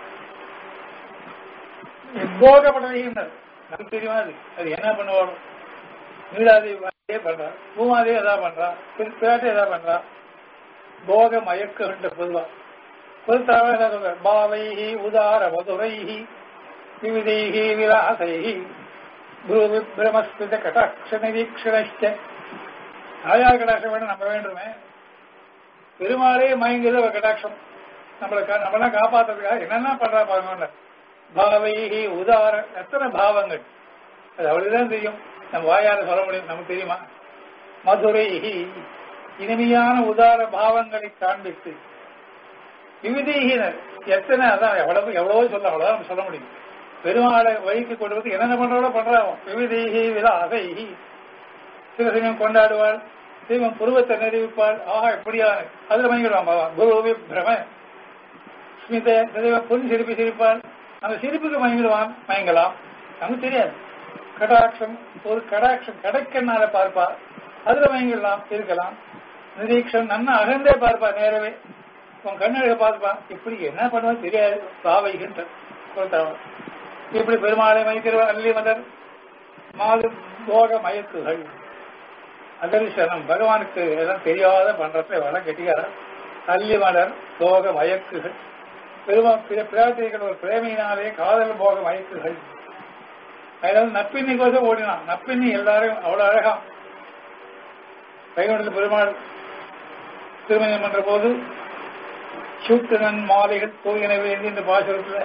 போக பண்றீங்க நமக்கு தெரியுமா அது அது என்ன பண்ணுவாங்க நீலாதேவி அதே பண்றா பூமாதேவி அதான் பண்றா பிராட்டி எதா பண்றா போக மயக்க பொதுவா பொதுத்தாக சொல்ற பாவைஹி உதார மதுரைஹி விவிதைஹி விலாசைஹி குரு விப்ரமஸ்கிருத கடாட்ச நிரீக்ஷணச்ச ஆயார் கடாட்சம் வேணும் நம்ம வேண்டுமே பெருமாளே மயங்குது ஒரு கடாட்சம் நம்மளை நம்மளாம் காப்பாத்துறதுக்காக என்னென்ன பண்றா பாருங்க பாவைஹி உதார எத்தனை பாவங்கள் அது அவளுக்குதான் தெரியும் நம்ம வாயால சொல்ல முடியும் நமக்கு தெரியுமா மதுரை இனிமையான உதார பாவங்களை காண்பித்து விவிதீகினர் எத்தனை அதான் எவ்வளவு எவ்வளவோ சொல்ல அவ்வளவுதான் நம்ம சொல்ல முடியும் பெருமாளை வழிக்கு கொண்டு வந்து என்னென்ன பண்றோட பண்றாங்க விவிதீகி விலாசை சில சமயம் கொண்டாடுவாள் தெய்வம் புருவத்தை நிரூபிப்பாள் ஆஹா எப்படியான அதுல மயங்கிடுவான் பாவா குருவி பிரம ஸ்மித தெய்வம் பொன் சிரிப்பு சிரிப்பாள் அந்த சிரிப்புக்கு மயங்கிடுவான் மயங்கலாம் நமக்கு தெரியாது கடாட்சம் ஒரு கடாட்சம் கடக்கண்ணால பார்ப்பா அதுல மயங்கிடலாம் இருக்கலாம் நிரீட்சம் நன்னா அகந்தே பார்ப்பா நேரவே உன் கண்ணழக பார்ப்பா இப்படி என்ன பண்ணுவா தெரியாது பாவைகின்ற சொல்றவன் இப்படி பெருமாளை மயக்கிறவன் அல்லி மதர் மாது போக மயக்குகள் அதரிசனம் பகவானுக்கு எல்லாம் தெரியாத பண்றப்ப வள கெட்டிக்காரன் அல்லி மலர் போக மயக்குகள் பெருமா பிராட்டிகள் ஒரு பிரேமையினாலே காதல் போக மயக்குகள் அதாவது நப்பின்னி கோசம் ஓடினான் நப்பின்னி எல்லாரும் அவ்வளவு அழகா வைகுண்டத்தில் பெருமாள் திருமணம் பண்ற போது சூட்டுனன் மாலைகள் தூயின வேண்டி இந்த பாசுரத்துல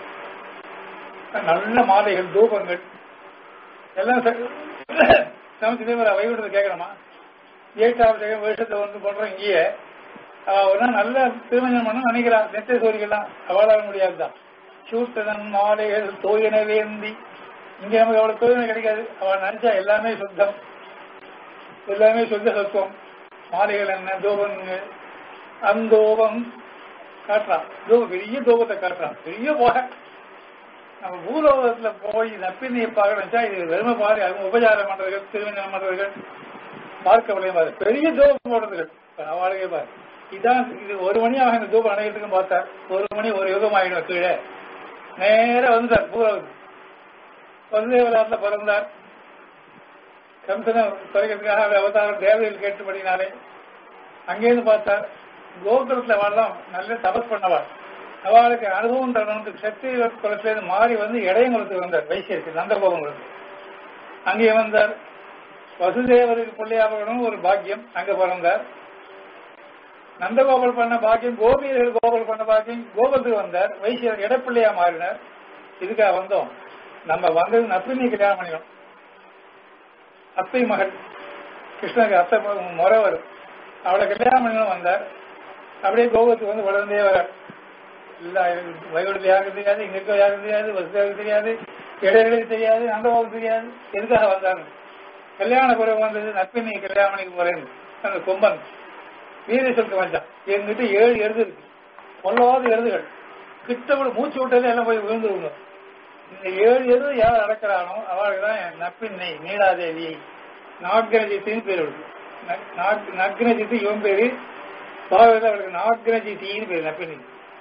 நல்ல மாலைகள் தூபங்கள் எல்லாம் சமைச்சு தேவர வைகுண்டத்தை கேட்கணுமா ஏட்டாவது வருஷத்தை வந்து பண்றோம் இங்கேயே அவனா நல்ல திருமணம் பண்ண நினைக்கிறான் நெத்தை சோரிக்கலாம் அவளால முடியாதுதான் சூட்டுனன் மாலைகள் தூயின வேந்தி இங்க நமக்கு அவ்வளவு தூய்மை கிடைக்காது அவன் நினைச்சா எல்லாமே சுத்தம் எல்லாமே சுத்த சத்துவம் மாலைகள் என்ன தூபங்கள் அந்தோபம் காட்டுறான் தூபம் பெரிய தூபத்தை காட்டுறான் பெரிய போக நம்ம பூலோகத்துல போய் நப்பினியை பார்க்கணுச்சா இது வெறுமை பாரு அவங்க உபச்சாரம் பண்றவர்கள் திருமணம் பண்றவர்கள் பார்க்க முடியாது பெரிய தூபம் போடுறதுகள் அவளுக்கே பாரு இதான் இது ஒரு மணி ஆகும் இந்த தூபம் அணைக்கிறதுக்கும் பார்த்தார் ஒரு மணி ஒரு யுகம் ஆகிடும் கீழே நேர வந்துட்டார் பூலோகத்துக்கு வசுதேவராத்துல பிறந்தார் கம்சனை குறைக்கிறதுக்காக அவர் அவதாரம் தேவையில் கேட்டுபடினாலே அங்கேருந்து பார்த்தார் கோகுலத்துல வாழலாம் நல்ல தபஸ் பண்ணவாள் அவளுக்கு அனுபவம் தரணுக்கு சக்தி குலத்திலிருந்து மாறி வந்து இடையங்குளத்துக்கு வந்தார் வைசியருக்கு நந்தகோபங்களுக்கு அங்கே வந்தார் வசுதேவருக்கு பிள்ளையாகணும் ஒரு பாக்கியம் அங்க பிறந்தார் நந்தகோபால் பண்ண பாக்கியம் கோபியர்கள் கோபால் பண்ண பாக்கியம் கோகுலத்துக்கு வந்தார் வைசியர் இடப்பிள்ளையா மாறினார் இதுக்காக வந்தோம் நம்ம வந்தது நப்பினி கல்யாணம் பண்ணிக்கணும் அத்தை மகள் கிருஷ்ணனுக்கு அத்தை முறை வரும் அவளை கல்யாணம் பண்ணணும் வந்தார் அப்படியே கோபத்துக்கு வந்து வளர்ந்தே வர இல்ல வயோடத்துல யாருக்கு தெரியாது இங்க இருக்க யாருக்கு தெரியாது வசதியாருக்கு தெரியாது இடையிலுக்கு தெரியாது அந்த போக்கு தெரியாது எதுக்காக வந்தாங்க கல்யாண குறைவு வந்தது நப்பினி கல்யாணம் பண்ணிக்க போறேன் அந்த கொம்பன் வீர சொல்லிட்டு வந்தான் எங்கிட்ட ஏழு எருது இருக்கு பொல்லாத எருதுகள் கிட்ட கூட மூச்சு விட்டாலே எல்லாம் போய் விழுந்துருங்க இந்த ஏழு எது யார் அடக்கிறானோ அவளுக்கு தான் நப்பின்னை நீலாதேவி நாட்கரஜித்தின்னு பேர் இருக்கு நக்னஜித்து இவன் பேரு பாகவத அவளுக்கு நாட்கரஜித்தின்னு பேரு நப்பினி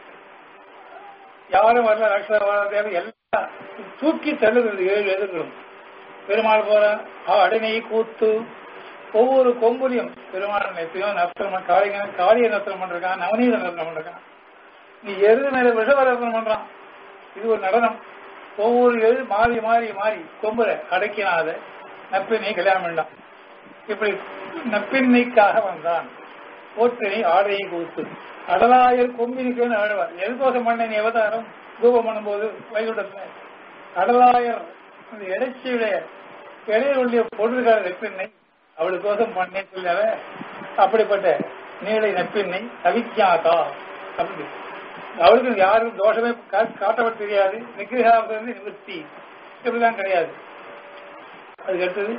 யாரும் வரல ரக்ஷா தேவை எல்லாம் தூக்கி தள்ளுகிறது ஏழு எதிர்களும் பெருமாள் போற அடனை கூத்து ஒவ்வொரு கொம்புலையும் பெருமாள் நெத்தியும் நர்த்தனம் காளிக காளிய நர்த்தனம் பண்றான் நவநீத நர்த்தனம் பண்றான் நீ எருது மேல விஷவரத்தனம் பண்றான் இது ஒரு நடனம் ஒவ்வொரு எழு மாறி மாறி மாறி கொம்புல அடக்கினாத நப்பினை கல்யாணம் பண்ணான் இப்படி நப்பின்னைக்காக வந்தான் போற்றினை ஆடையை கொடுத்து அடலாயர் கொம்பினுக்குன்னு ஆடுவார் எதுக்கோசம் பண்ண அவதாரம் தூபம் பண்ணும்போது வைகுண்டத்துல அடலாயர் அந்த இடைச்சியுடைய இடையுடைய பொருள்கார நெப்பின்னை அவளுக்கோசம் பண்ணேன்னு சொல்லாத அப்படிப்பட்ட நீளை நெப்பின்னை அவிஜாதா அப்படி அவருக்கு யாரும் தோஷமே காட்டப்பட தெரியாது நிகிரகாவது நிவர்த்தி இப்படிதான் கிடையாது அதுக்கு அடுத்தது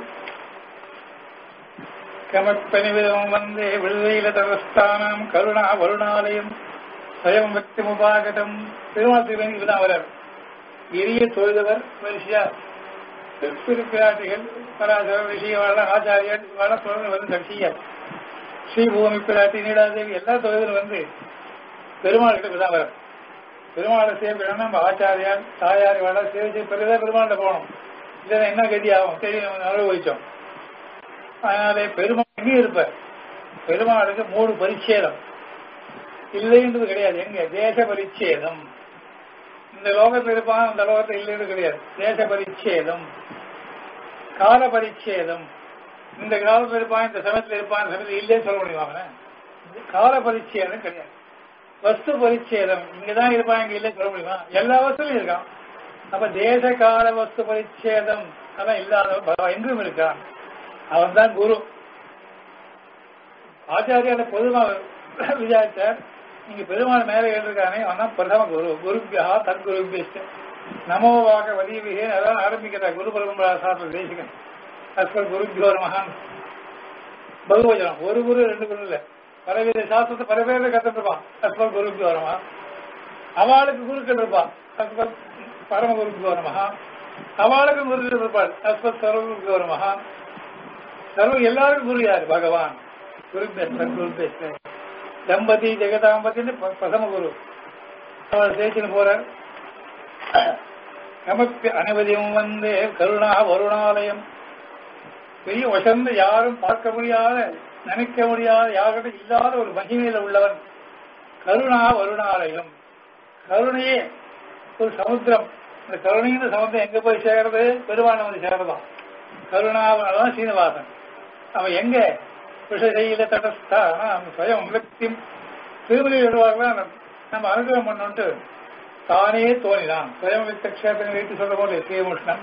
கமப்பனிவிதம் வந்தே விடுதலையில தவஸ்தானம் கருணா வருணாலயம் ஸ்வயம் பக்தி முபாகதம் திருமால் திருவேணி இதுதான் வரார் எரிய தொழுதவர் வரிசையா பிராட்டிகள் பராசர ரிஷிவாள ஆச்சாரியர் வள தொடர்ந்து வந்து கட்சியர் ஸ்ரீபூமி பிராட்டி நீடாதேவி எல்லா தொழிலும் வந்து பெருமாள் கிட்ட தான் வரும் பெருமாளை சேவிக்கணும் நம்ம ஆச்சாரியார் தாயார் வேலை சேவிச்சு பிறகுதான் பெருமாள்கிட்ட போகணும் இல்லைன்னா என்ன கதி ஆகும் சரி நம்ம அனுபவிச்சோம் அதனாலே பெருமாள் எங்கேயும் இருப்பார் பெருமாளுக்கு மூணு பரிச்சேதம் இல்லைன்றது கிடையாது எங்க தேச பரிச்சேதம் இந்த லோகத்தில் இருப்பான் இந்த லோகத்தில் இல்லைன்னு கிடையாது தேச பரிச்சேதம் கால பரிச்சேதம் இந்த காலத்தில் இருப்பான் இந்த சமயத்தில் இருப்பான் சமயத்தில் இல்லைன்னு சொல்ல முடியுமா கால பரிச்சேதம் கிடையாது வஸ்து பரிச்சேதம் இங்கதான் இருப்பான் இங்க இல்லைன்னு சொல்ல முடியுமா எல்லா வஸ்துலையும் இருக்கான் அப்ப தேச கால வஸ்து பரிச்சேதம் அதான் இல்லாத எங்கும் இருக்கான் அவன் தான் குரு ஆச்சாரியால பொதுவா விசாரிச்சார் நீங்க பெருமாள் மேல எழுதிருக்கானே அவன் பிரதம குரு குருபியா தற்குருபிய நமோவாக வலியவிகே அதான் ஆரம்பிக்கிறார் குரு பரம்பரா சாஸ்திர தேசிகன் அஸ்வர் குருபியோ மகான் பகுவஜனம் ஒரு குரு ரெண்டு குரு இல்ல பலவித சாஸ்திரத்தை பல பேர்ல கத்துருப்பான் அஸ்வர் குருபியோ நம அவளுக்கு குருக்கள் இருப்பான் அஸ்வர் பரம குருபியோ நமகா அவளுக்கு குருக்கள் இருப்பாள் அஸ்வர் சர்வ குருபியோ நமகா சர்வ எல்லாருக்கும் குரு யாரு பகவான் குருபேஸ்வர் குருபேஸ்வர் தம்பதி ஜெகதாம்பத்தின்னு ப- பிரதம குரு அவர் தேய்ச்சின்னு போறார் நமக்கு அனுமதியும் வந்து கருணா வருணாலயம் பெரிய வசந்து யாரும் பார்க்க முடியாத நினைக்க முடியாத யார்கிட்ட இல்லாத ஒரு மகிமையில உள்ளவன் கருணா வருணாலயம் கருணையே ஒரு சமுத்திரம் இந்த கருணைங்கிற சமுத்திரம் எங்க போய் சேர்றது பெருமாள் வந்து சேர்றதாம் கருணா அதான் சீனிவாசன் அவன் எங்க விஷயில தடஸ்தானம் ஸ்வயம் வியக்தி திருமலை எழுவார்கள் நம்ம அனுகிரகம் பண்ணோன்ட்டு தானே தோணினான் ஸ்வயம் வித்த கஷேத்திரம் வைத்து சொல்ல போது ஸ்ரீமுஷ்ணன்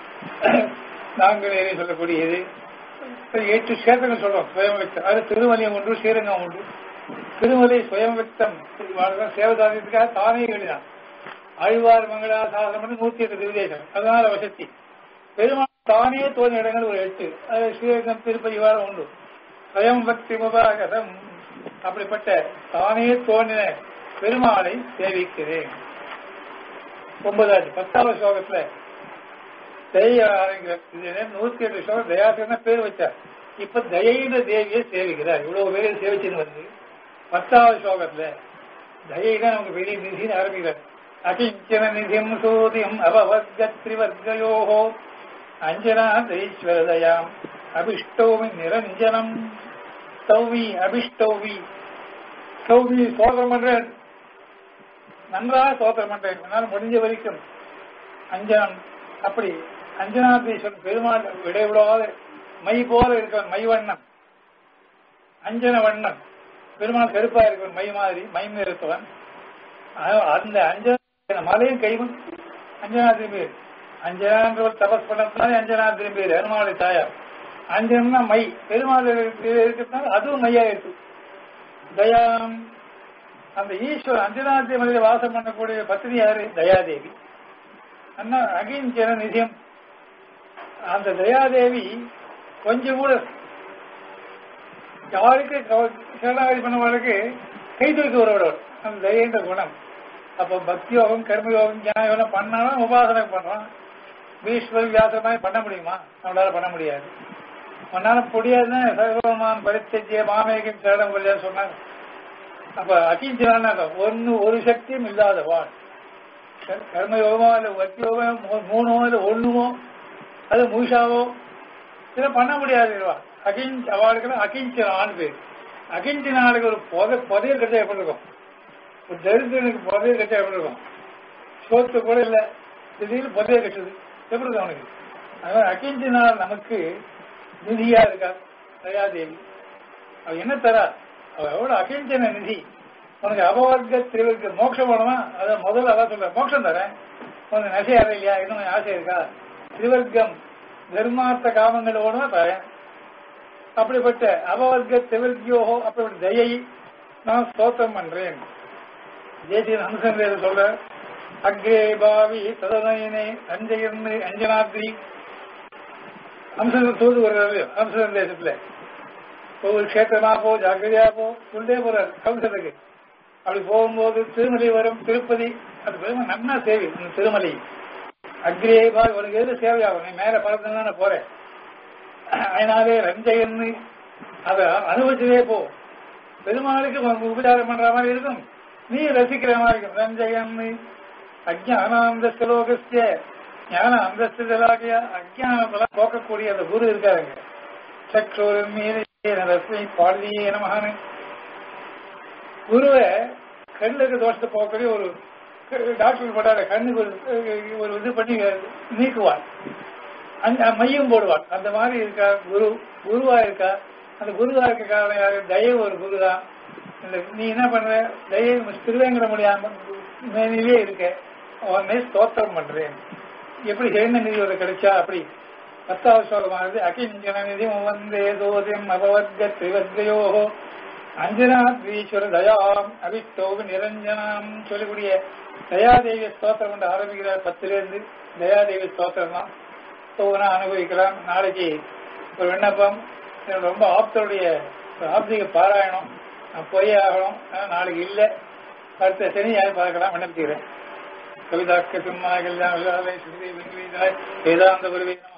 நாங்களே சொல்லக்கூடியது இப்ப எட்டு கஷேத்திரங்கள் சொல்றோம் ஸ்வயம் விக்தம் அது திருமலையம் ஒன்று ஸ்ரீரங்கம் ஒன்று திருமலை ஸ்வயம் விக்தம் சேவதாரியத்துக்காக தானே எழுதினான் ஆழ்வார் மங்களா சாசனம் நூத்தி எட்டு திவ்தேசம் அதனால வசதி பெருமாள் தானே தோன்றிய இடங்கள் ஒரு எட்டு அது ஸ்ரீரங்கம் திருப்பதி வாரம் உண்டு ஸ்வயம் பக்தி முபாகதம் அப்படிப்பட்ட தானே தோன்றின பெருமாளை சேவிக்கிறேன் ஒன்பதாவது பத்தாவது ஸ்லோகத்துல தய ஆரம்பிக்கிறார் இது நூத்தி எட்டு ஸ்லோகம் தயாசன பேர் வச்சார் இப்ப தயைன்ற தேவியை சேவிக்கிறார் இவ்வளவு பேரை சேவிச்சுன்னு வந்து பத்தாவது ஸ்லோகத்துல தயைதான் நமக்கு பெரிய நிதின்னு ஆரம்பிக்கிறார் அகிஞ்சன நிதிம் சூதிம் அபவர்க்க திரிவர்க்கயோகோ அஞ்சனாதீஸ்வரதயாம் அபிஷ்டௌமி நிரஞ்சனம் ஸ்தௌமி அபிஷ்டௌமி ஸ்தௌமி சோதரம் பண்றேன் நன்றாக சோதரம் பண்றேன் என்னால் முடிஞ்ச வரைக்கும் அஞ்சனம் அப்படி அஞ்சனாதீஸ்வரன் பெருமாள் விடைவிடாத மை போல இருக்கவன் மை வண்ணம் அஞ்சன வண்ணம் பெருமாள் கருப்பா இருக்கவன் மை மாதிரி மை இருக்கவன் அந்த அஞ்சன மலையும் கைவும் அஞ்சனாதிரி பேர் அஞ்சனான்ற ஒரு தபஸ் பண்ணதுனால அஞ்சனாதிரி பேர் ஹனுமானுடைய தாயார் அஞ்சனா மை பெருமாள் இருக்கிறதுனால அதுவும் மையா இருக்கு தயாம் அந்த ஈஸ்வரன் அஞ்சனாதிரி மலையில வாசம் பண்ணக்கூடிய பத்னி யாரு தயாதேவி அண்ணா அகிஞ்சன நிதியம் அந்த தயாதேவி கொஞ்சம் கூட யாருக்கு சரணாகதி பண்ணவர்களுக்கு கை தூக்கி வரவிடவர் அந்த தயன்ற குணம் அப்ப பக்தி யோகம் கர்ம யோகம் ஞான யோகம் பண்ணாலும் உபாசனை பண்றான் பீஷ்வர் வியாசமாய் பண்ண முடியுமா நம்மளால பண்ண முடியாது பண்ணால முடியாதுன்னு சர்வமான் பரித்தஜிய மாமேகம் சரணம் கொள்ளையா சொன்னாங்க அப்ப அகிஞ்சனா ஒன்னு ஒரு சக்தியும் இல்லாத வாழ் கர்மயோகமோ இல்ல வத்தி யோகமோ மூணோ இல்ல ஒண்ணுமோ அது முழுஷாவோ இதை பண்ண முடியாது அகிஞ்ச் அவளுக்கு அகிஞ்சனான்னு பேர் அகிஞ்சனாளுக்கு ஒரு புதை புதைய கட்ட எப்படி இருக்கும் ஒரு தரித்திரனுக்கு புதைய கட்ட எப்படி இருக்கும் சோத்து கூட இல்ல திடீர்னு புதைய கட்டுது எப்படி இருக்கும் அவனுக்கு அதனால அகிஞ்சனால் நமக்கு நிதியா இருக்கா தயாதேவி அவ என்ன தரா அவ எவ்வளவு அகிஞ்சன நிதி உனக்கு அபவர்க்க திருவிற்கு மோட்சம் வேணுமா அத முதல்ல அதான் சொல்ற மோட்சம் தரேன் உனக்கு நசை இல்லையா இன்னும் கொஞ்சம் ஆசை இருக்கா திருவர்க்கம் தர்மார்த்த காமங்கள் வேணுமா தரேன் அப்படிப்பட்ட அபவர்க்க திவர்க்கியோகோ அப்படிப்பட்ட தயை நான் ஸ்தோத்திரம் பண்றேன் தேசிய அம்சம் சொல்ற அக்ரே பாவி சதனயனே அஞ்சயர்னு அஞ்சனாத்ரி அம்சம் தூது வர்றாரு அம்சம் தேசத்துல ஒரு கஷேத்திரமா போ ஜாக்கிரதையா போ சொல்லே போறாரு கம்சத்துக்கு அப்படி போகும்போது திருமலை வரும் திருப்பதி அது பெருமை நன்னா சேவை இந்த திருமலை அக்ரே பாவி உனக்கு எது சேவையாகும் நீ மேல பறந்துன்னு போறேன் அதனாலே ரஞ்சயன்னு அத அனுபவிச்சதே போ பெருமாளுக்கு உனக்கு உபச்சாரம் பண்ற மாதிரி இருக்கும் நீ ரசிக்கிற மாதிரி இருக்கும் ரஞ்சயன்னு அஜானாந்த ஸ்லோகஸ்ய ஞான அந்தஸ்துகளாகிய அஜானத்தெல்லாம் போக்கக்கூடிய அந்த குரு இருக்காருங்க சக்ஷோரின் மீது ரஸ்மை பாலியே நமகானு குருவை கண்ணுக்கு தோஷத்தை போக்கக்கூடிய ஒரு டாக்டர் போட்டாரு கண்ணுக்கு ஒரு ஒரு இது பண்ணி நீக்குவார் அந்த மையம் போடுவார் அந்த மாதிரி இருக்கா குரு குருவா இருக்கா அந்த குருவா இருக்க காரணம் யாரு தய ஒரு குரு தான் நீ என்ன பண்ற தயை திருவேங்கட முடியாம மேனிலே இருக்க உடனே ஸ்தோத்திரம் பண்றேன் எப்படி ஜெயந்த நிதி ஒரு கிடைச்சா அப்படி பத்தாவது ஸ்லோகமானது அகிஞ்சன நிதி வந்தே தோதியம் அபவர்க்க திரிவர்க்கையோ அஞ்சனாத்ரீஸ்வர தயாம் அபிஷ்டோபு நிரஞ்சனாம் சொல்லக்கூடிய தயாதேவி ஸ்தோத்திரம் என்று ஆரம்பிக்கிறார் பத்திலிருந்து தயாதேவி ஸ்தோத்திரம் தான் ஒவ்வொன்றா அனுபவிக்கலாம் நாளைக்கு ஒரு விண்ணப்பம் என்னோட ரொம்ப ஆப்தருடைய ஒரு ஆப்திக பாராயணம் நான் போயே ஆகணும் ஆனா நாளைக்கு இல்லை அடுத்த சனியாக பார்க்கலாம் விண்ணப்பிக்கிறேன் கவிதாக்க சிம்மா கல்யாண விழாவை ஸ்ருதி வெங்கடேசாய் வேதாந்த குருவே நமः